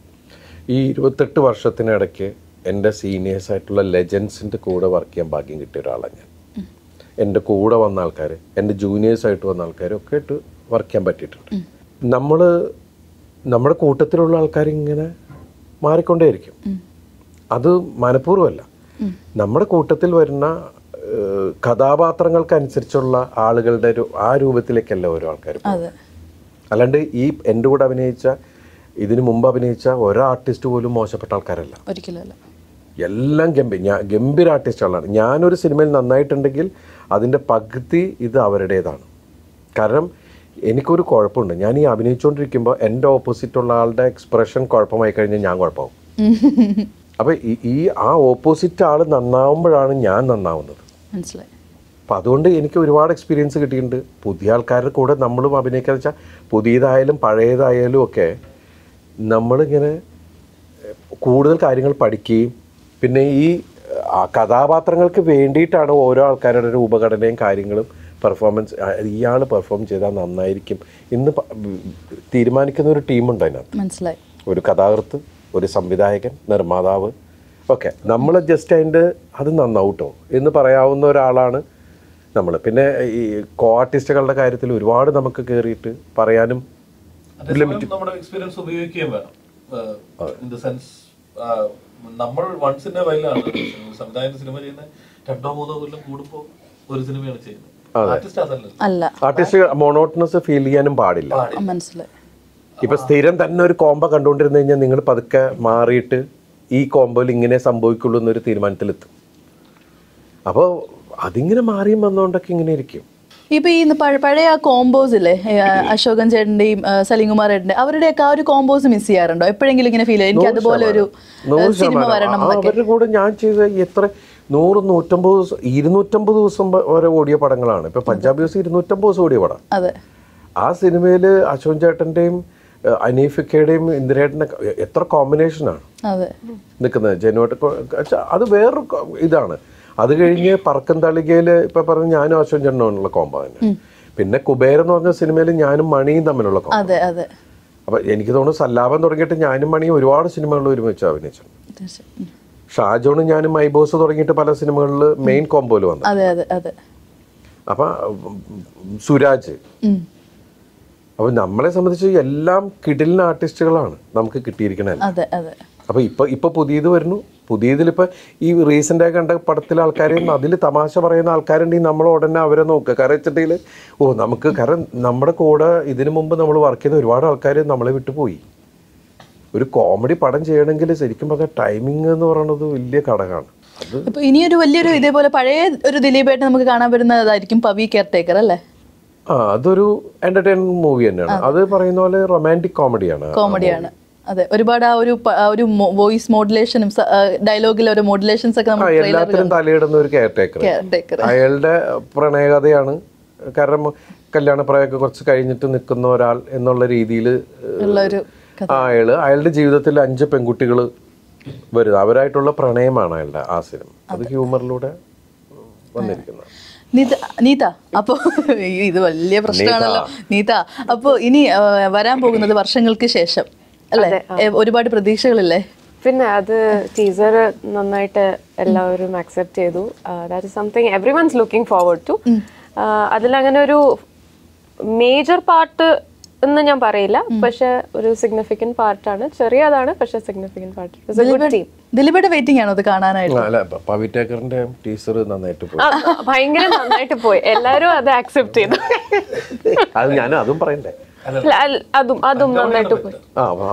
ഈ ഇരുപത്തെട്ട് വർഷത്തിനിടയ്ക്ക് എൻ്റെ സീനിയേഴ്സ് ആയിട്ടുള്ള ലെജൻസിൻ്റെ കൂടെ വർക്ക് ചെയ്യാൻ ഭാഗ്യം കിട്ടിയ ഒരാളാണ് ഞാൻ എൻ്റെ കൂടെ വന്ന ആൾക്കാർ എൻ്റെ ജൂനിയേഴ്സ് ആയിട്ട് വന്ന ആൾക്കാരൊക്കെ ആയിട്ട് വർക്ക് ചെയ്യാൻ പറ്റിയിട്ടുണ്ട് നമ്മൾ നമ്മുടെ കൂട്ടത്തിലുള്ള ആൾക്കാർ ഇങ്ങനെ മാറിക്കൊണ്ടേയിരിക്കും അത് മനഃപൂർവ്വമല്ല നമ്മുടെ കൂട്ടത്തിൽ വരുന്ന ഏഹ്, കഥാപാത്രങ്ങൾക്കനുസരിച്ചുള്ള ആളുകളുടെ ഒരു ആ രൂപത്തിലേക്കല്ല ഓരോ ആൾക്കാർ അതെ അല്ലാണ്ട് ഈ എൻ്റെ കൂടെ അഭിനയിച്ച ഇതിനു മുമ്പ് അഭിനയിച്ച ഒരോ ആർട്ടിസ്റ്റ് പോലും മോശപ്പെട്ട ആൾക്കാരല്ല ഒരിക്കലും അല്ല എല്ലാം ഗംഭീർ ഞാൻ ഗംഭീര ആർട്ടിസ്റ്റുകളാണ് ഞാനൊരു സിനിമയിൽ നന്നായിട്ടുണ്ടെങ്കിൽ അതിൻ്റെ പകുതി ഇത് അവരുടേതാണ് കാരണം എനിക്കൊരു കുഴപ്പമുണ്ട് ഞാൻ ഈ അഭിനയിച്ചുകൊണ്ടിരിക്കുമ്പോൾ എൻ്റെ ഓപ്പോസിറ്റുള്ള ആളുടെ എക്സ്പ്രഷൻ കുഴപ്പമായി കഴിഞ്ഞാൽ ഞാൻ കുഴപ്പമാവും അപ്പോൾ ഈ- ഈ ആ ഓപ്പോസിറ്റ് ആൾ നന്നാവുമ്പോഴാണ് ഞാൻ നന്നാവുന്നത് മനസ്സിലായി അപ്പം അതുകൊണ്ട് എനിക്ക് ഒരുപാട് എക്സ്പീരിയൻസ് കിട്ടിയിട്ടുണ്ട് പുതിയ ആൾക്കാരുടെ കൂടെ നമ്മളും അഭിനയിക്കാന്ന് വെച്ചാൽ പുതിയതായാലും പഴയതായാലും ഒക്കെ നമ്മളിങ്ങനെ ഏഹ്, കൂടുതൽ കാര്യങ്ങൾ പഠിക്കുകയും പിന്നെ ഈ ആ കഥാപാത്രങ്ങൾക്ക് വേണ്ടിയിട്ടാണ് ഓരോ ആൾക്കാരുടെ ഒരു ഉപഘടനയും കാര്യങ്ങളും പെർഫോമൻസ് ഇയാൾ പെർഫോം ചെയ്താൽ നന്നായിരിക്കും ഇന്ന് പ- തീരുമാനിക്കുന്ന ഒരു ടീമുണ്ട് അതിനകത്ത് മനസ്സിലായി ഒരു കഥാകൃത്ത് ഒരു സംവിധായകൻ നിർമ്മാതാവ് ഓക്കെ നമ്മൾ ജസ്റ്റ് അതിൻ്റെ അത് നന്നാവട്ടോ എന്ന് പറയാവുന്ന ഒരാളാണ് നമ്മൾ പിന്നെ ഈ കോ ആർട്ടിസ്റ്റുകളുടെ കാര്യത്തിൽ ഒരുപാട് നമുക്ക് കയറിയിട്ട് പറയാനും അതേസമയം നമ്മുടെ എക്സ്പീരിയൻസ് ഉപയോഗിക്കുകയും വേണം ഇൻ ദ സെൻസ് നമ്മൾ വൺസിന്റെ വയലാണ് സംവിധായകൻ സിനിമ ചെയ്യുന്ന രണ്ടോ മൂന്നോ കൊല്ലം കൂടുമ്പോൾ ഒരു സിനിമയാണ് ചെയ്യുന്നത് ആർട്ടിസ്റ്റ് അതല്ലല്ലോ അല്ല ആർട്ടിസ്റ്റ് മോണോട്ടണസ് ഫീൽ ചെയ്യാനും പാടില്ല ആ, മനസ്സിലായി ഇപ്പൊ സ്ഥിരം തന്നെ ഒരു കോംബോ കണ്ടുകൊണ്ടിരുന്നു കഴിഞ്ഞാൽ നിങ്ങൾ പതുക്കെ മാറിയിട്ട് ഈ കോംബോയിൽ ഇങ്ങനെ സംഭവിക്കുള്ളൂ എന്നൊരു തീരുമാനത്തിലെത്തും അപ്പോൾ അതിങ്ങനെ മാറിയും വന്നുകൊണ്ടൊക്കെ ഇങ്ങനെ ഇരിക്കും ഇപ്പൊ ഈ പഴ- പഴയ ആ കോമ്പോസ് ഇല്ലേ ഏ, അശോകൻ ചേട്ടന്റെയും ആ, സലീംകുമാർ ചേട്ടന്റെ അവരുടെയൊക്കെ ആ ഒരു കോമ്പോസ് മിസ് ചെയ്യാറുണ്ടോ എപ്പോഴെങ്കിലും ഇങ്ങനെ ഫീൽ ചെയ്യും എനിക്ക് അതുപോലെ ഒരു ഏ, നൂറ് സിനിമ ശതമാനം. വരണം ആ, എന്നൊക്കെ അവരുടെ കൂടെ ഞാൻ ചെയ്ത എത്ര നൂറ് നൂറ്റമ്പത് ദിവസം ഇരുന്നൂറ്റമ്പത് ദിവസം വ- വരെ ഓടിയ പടങ്ങളാണ് ഇപ്പൊ പഞ്ചാബ് ദിവസം ഇരുന്നൂറ്റമ്പത് ദിവസം ഓടിയ പടം അതെ ആ സിനിമയിൽ അശോക് ചേട്ടൻ്റെയും അനീഫിക്കയുടെയും ഇന്ദിരേട്ടൻ്റെ എത്ര കോമ്പിനേഷനാണ് അതെ നിൽക്കുന്നത് ജനുവായിട്ട് അത് വേറൊരു കൊ- ഇതാണ് അത് കഴിഞ്ഞ് പറക്കം തളികയിൽ ഇപ്പൊ പറഞ്ഞ ഞാനും അശോക് ചേട്ടനുള്ള കോമ്പോ തന്നെ പിന്നെ കുബേർ എന്ന് പറഞ്ഞ സിനിമയിൽ ഞാനും മണിയും തമ്മിലുള്ള കോമ്പോ അതെ അതെ അപ്പൊ എനിക്ക് തോന്നുന്നു സല്ലാപം തുടങ്ങിയിട്ട് ഞാനും മണിയും ഒരുപാട് സിനിമകളിൽ ഒരുമിച്ച് അഭിനയിച്ചിട്ടുണ്ട് തീർച്ചയായും. ഉം. ഷാജോണും ഞാനും മൈബോസ് തുടങ്ങിയിട്ട് പല സിനിമകളിൽ മെയിൻ കോമ്പോയിൽ വന്നു അതെ അതെ അതെ അപ്പൊ ഉം, സുരാജ് ഉം. അപ്പൊ നമ്മളെ സംബന്ധിച്ച് എല്ലാം കിടിലിന് ആർട്ടിസ്റ്റുകളാണ് നമുക്ക് കിട്ടിയിരിക്കണത് അതെ അതെ അപ്പൊ ഇപ്പൊ ഇപ്പൊ പുതിയത് വരുന്നു പുതിയതിലിപ്പോ ഈ റീസെന്റ് ആയി കണ്ട പടത്തിലെ ആൾക്കാരെയും അതിൽ തമാശ പറയുന്ന ആൾക്കാരുണ്ടെങ്കിൽ നമ്മൾ ഉടനെ അവരെ നോക്കുക കാരണം വെച്ചിട്ടുണ്ടെങ്കിൽ ഓ നമുക്ക് കാരണം നമ്മുടെ കൂടെ ഇതിനു മുമ്പ് നമ്മൾ വർക്ക് ചെയ്ത ഒരുപാട് ആൾക്കാർ നമ്മളെ വിട്ടുപോയി ഒരു കോമഡി പടം ചെയ്യണമെങ്കിൽ ശരിക്കും പറഞ്ഞാൽ ടൈമിംഗ് എന്ന് പറയുന്നത് വലിയ ഘടകമാണ് അത് ഇപ്പൊ ഇനിയൊരു വലിയൊരു ഇതേപോലെ പഴയ ഒരു ദിലീപേട്ടൻ നമുക്ക് കാണാൻ വരുന്നതായിരിക്കും പവി കെയർ ടേക്കർ അല്ലേ ആ അതൊരു എന്റർടൈൻമെന്റ് മൂവി തന്നെയാണ് അത് പറയുന്ന പോലെ റൊമാൻറ്റിക് കോമഡിയാണ് കോമഡിയാണ് അതെ ഒരുപാട് ആ ഒരു പ- ആ ഒരു വോയിസ് മോഡുലേഷനും ഡയലോഗിലെ ഒരു മോഡുലേഷൻസ് ഒക്കെ ആ നമ്മൾ എല്ലാത്തിനും തലയിടുന്ന ഒരു കെയർ ടേക്കർ കെയർ ടേക്കർ അയാളുടെ പ്രണയകഥയാണ് കാരണം കല്യാണപ്രായമൊക്കെ കുറച്ച് കഴിഞ്ഞിട്ട് നിൽക്കുന്ന ഒരാൾ എന്നുള്ള രീതിയിൽ ഉള്ള ഒരു അയാള് അയാളുടെ ജീവിതത്തിൽ അഞ്ച് പെൺകുട്ടികൾ വരുന്നത് അവരായിട്ടുള്ള പ്രണയമാണ് അയാളുടെ ആ സിനിമ അത് ഹ്യൂമറിലൂടെ വന്നിരിക്കുന്നത് നീത നീത അപ്പോ അയ്യോ, ഇത് വലിയ പ്രശ്നമാണല്ലോ നീത അപ്പോ ഇനി ആ, വരാൻ പോകുന്നത് വർഷങ്ങൾക്ക് ശേഷം അല്ലേ ഏ, ഒരുപാട് പ്രതീക്ഷകളില്ലേ പിന്നെ അത് ടീസർ നന്നായിട്ട് എല്ലാവരും അക്സെപ്റ്റ് ചെയ്തു that is something everyone's looking forward to അതിലങ്ങനെ ഒരു മേജർ പാർട്ട് എന്ന് ഞാൻ പറയില്ല പക്ഷെ ഒരു സിഗ്നിഫിക്കന്റ് പാർട്ടാണ് ചെറിയതാണ് പക്ഷെ സിഗ്നിഫിക്കന്റ് പാർട്ട് ഗുഡ് ടീം ദിലീപേട്ട വെയിറ്റിംഗ് ആണോ അത് കാണാനായിട്ട് ആ, അല്ല പ- പവി ടേക്കറിന്റെ ടീസർ നന്നായിട്ട് പോയി ഭയങ്കര നന്നായിട്ട് പോയി എല്ലാരും അത് അക്സെപ്റ്റ് ചെയ്തു അത് ഞാൻ അതും പറയണ്ടേ അല്ല, അല്ല, അതും അതും നന്നായിട്ട് പോയി ആ വാ.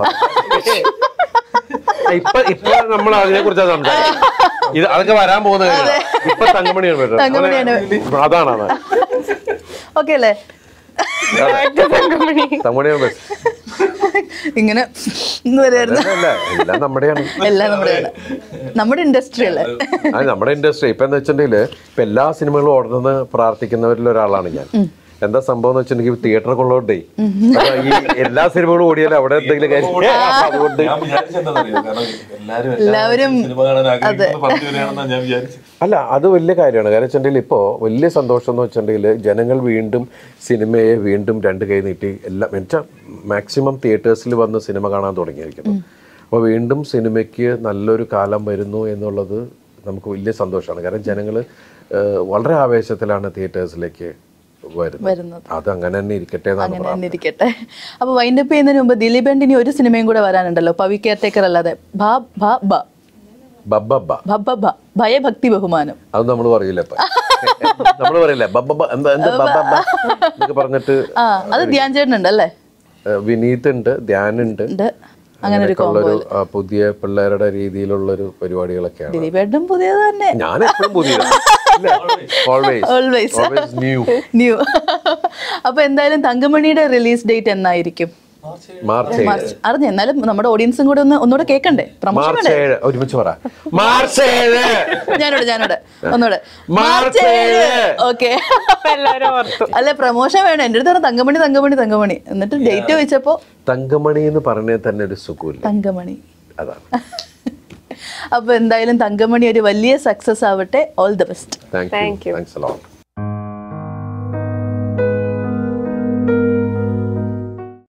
ഇപ്പൊ ഇപ്പൊ നമ്മൾ അതിനെ കുറിച്ചാണ് സംസാരിക്കുന്നത് ഇത് അതൊക്കെ വരാൻ പോകുന്ന കാര്യങ്ങളാ. ഇപ്പൊ തങ്കമണിയാണ് വരുന്നത്. തങ്കമണിയാണ്. അതാണ് അതാണ് ഓക്കെ അല്ലേ തങ്കമണിയാണ് ബെസ്റ്റ് ഇങ്ങനെ ഇന്ന് വരെയായിരുന്നു അല്ല എല്ലാം നമ്മുടെയാണ് എല്ലാം നമ്മുടെ നമ്മുടെ ഇൻഡസ്ട്രി അല്ലേ അത് നമ്മുടെ ഇൻഡസ്ട്രി ഇപ്പൊ എന്താ വെച്ചിട്ടുണ്ടെങ്കിൽ ഇപ്പൊ എല്ലാ സിനിമകളും ഓടുന്നത് പ്രാർത്ഥിക്കുന്നവരിൽ ഒരാളാണ് ഞാൻ എന്താ സംഭവം എന്ന് വെച്ചിട്ടുണ്ടെങ്കിൽ തിയേറ്ററൊക്കെ ഉള്ളതുകൊണ്ടേ അപ്പൊ ഈ എല്ലാ സിനിമകളും ഓടിയാലും അവിടെ എന്തെങ്കിലും കാര്യം അപ്പൊ അതുകൊണ്ട് ഞാൻ വിചാരിച്ചെന്താണെന്നറിയോ? കാരണം എല്ലാവരും എല്ലാവരും സിനിമ കാണാൻ ആഗ്രഹിക്കുന്ന പത്ത് പേരാണെന്നാണ് ഞാൻ വിചാരിച്ചത് അല്ല അത് വലിയ കാര്യമാണ് കാരണം വെച്ചിട്ടുണ്ടെങ്കിൽ ഇപ്പോൾ വലിയ സന്തോഷം എന്ന് വെച്ചിട്ടുണ്ടെങ്കിൽ ജനങ്ങൾ വീണ്ടും സിനിമയെ വീണ്ടും രണ്ട് കൈ നീട്ടി എല്ലാം എന്നുവെച്ചാൽ മാക്സിമം തിയേറ്റേഴ്സിൽ വന്ന് സിനിമ കാണാൻ തുടങ്ങിയിരിക്കുന്നു അപ്പോൾ വീണ്ടും സിനിമയ്ക്ക് നല്ലൊരു കാലം വരുന്നു എന്നുള്ളത് നമുക്ക് വലിയ സന്തോഷമാണ് കാരണം ജനങ്ങൾ വളരെ ആവേശത്തിലാണ് തിയേറ്റേഴ്സിലേക്ക് വരുന്നത് വരുന്നത് അത് അങ്ങനെ തന്നെ ഇരിക്കട്ടെ എന്നാണ് അങ്ങനെ തന്നെ ഇരിക്കട്ടെ അപ്പൊ വൈൻഡപ്പ് ചെയ്യുന്നതിന് മുമ്പ് ദിലീപേണ്ട ഇനി ഒരു സിനിമയും കൂടെ വരാനുണ്ടല്ലോ പവി കെയർ ടേക്കർ അല്ലാതെ ഭ ഭ ബ ബബ്ബബ്ബ ഭ ഭ ഭ ഭയഭക്തി ബഹുമാനം അത് നമ്മൾ പറയില്ല ഇപ്പൊ നമ്മൾ പറയില്ല ബബ്ബബ്ബ എന്താ എന്താ ബബ്ബബ്ബ എന്നൊക്കെ പറഞ്ഞിട്ട് ആ അത് ധ്യാൻ ചേട്ടനുണ്ട് അല്ലേ ഏഹ് വിനീത് ഉണ്ട് ധ്യാനുണ്ട് ഉണ്ട് അങ്ങനെ ഒരു അങ്ങനെയൊക്കെയുള്ളൊരു ആ, പുതിയ പിള്ളേരുടെ രീതിയിലുള്ളൊരു പരിപാടികളൊക്കെയാണ് ദിലീപേട്ടനും പുതിയത് തന്നെ ഞാൻ എപ്പോഴും പുതിയ always always always new new അപ്പൊ എന്തായാലും തങ്കമണിയുടെ റിലീസ് ഡേറ്റ് എന്നായിരിക്കും മാർച്ച് ഏഴ് മാർച്ച് അറിഞ്ഞു എന്നാലും നമ്മുടെ ഓഡിയൻസും കൂടെ ഒന്ന് ഒന്നുകൂടെ കേൾക്കണ്ടേ പ്രമോഷൻ മാർച്ച് ഏഴ് ഒരുമിച്ച് പറ മാർച്ച് ഏഴ് ഞാനോട് ഞാനോട് ഒന്നുകൂടെ മാർച്ച് ഏഴ്. ഓക്കെ അപ്പൊ എല്ലാരും ഓർത്തു അല്ല പ്രമോഷൻ വേണം എൻ്റെ അടുത്ത് പറഞ്ഞ തങ്കമണി തങ്കമണി തങ്കമണി എന്നിട്ട് ഡേറ്റ് വെച്ചപ്പോ തങ്കമണി എന്ന് പറഞ്ഞാൽ തന്നെ ഒരു സുഖമില്ല തങ്കമണി അതാണ് അപ്പൊ എന്തായാലും തങ്കമണി ഒരു വലിയ സക്സസ് ആവട്ടെ all the best thank you thanks allot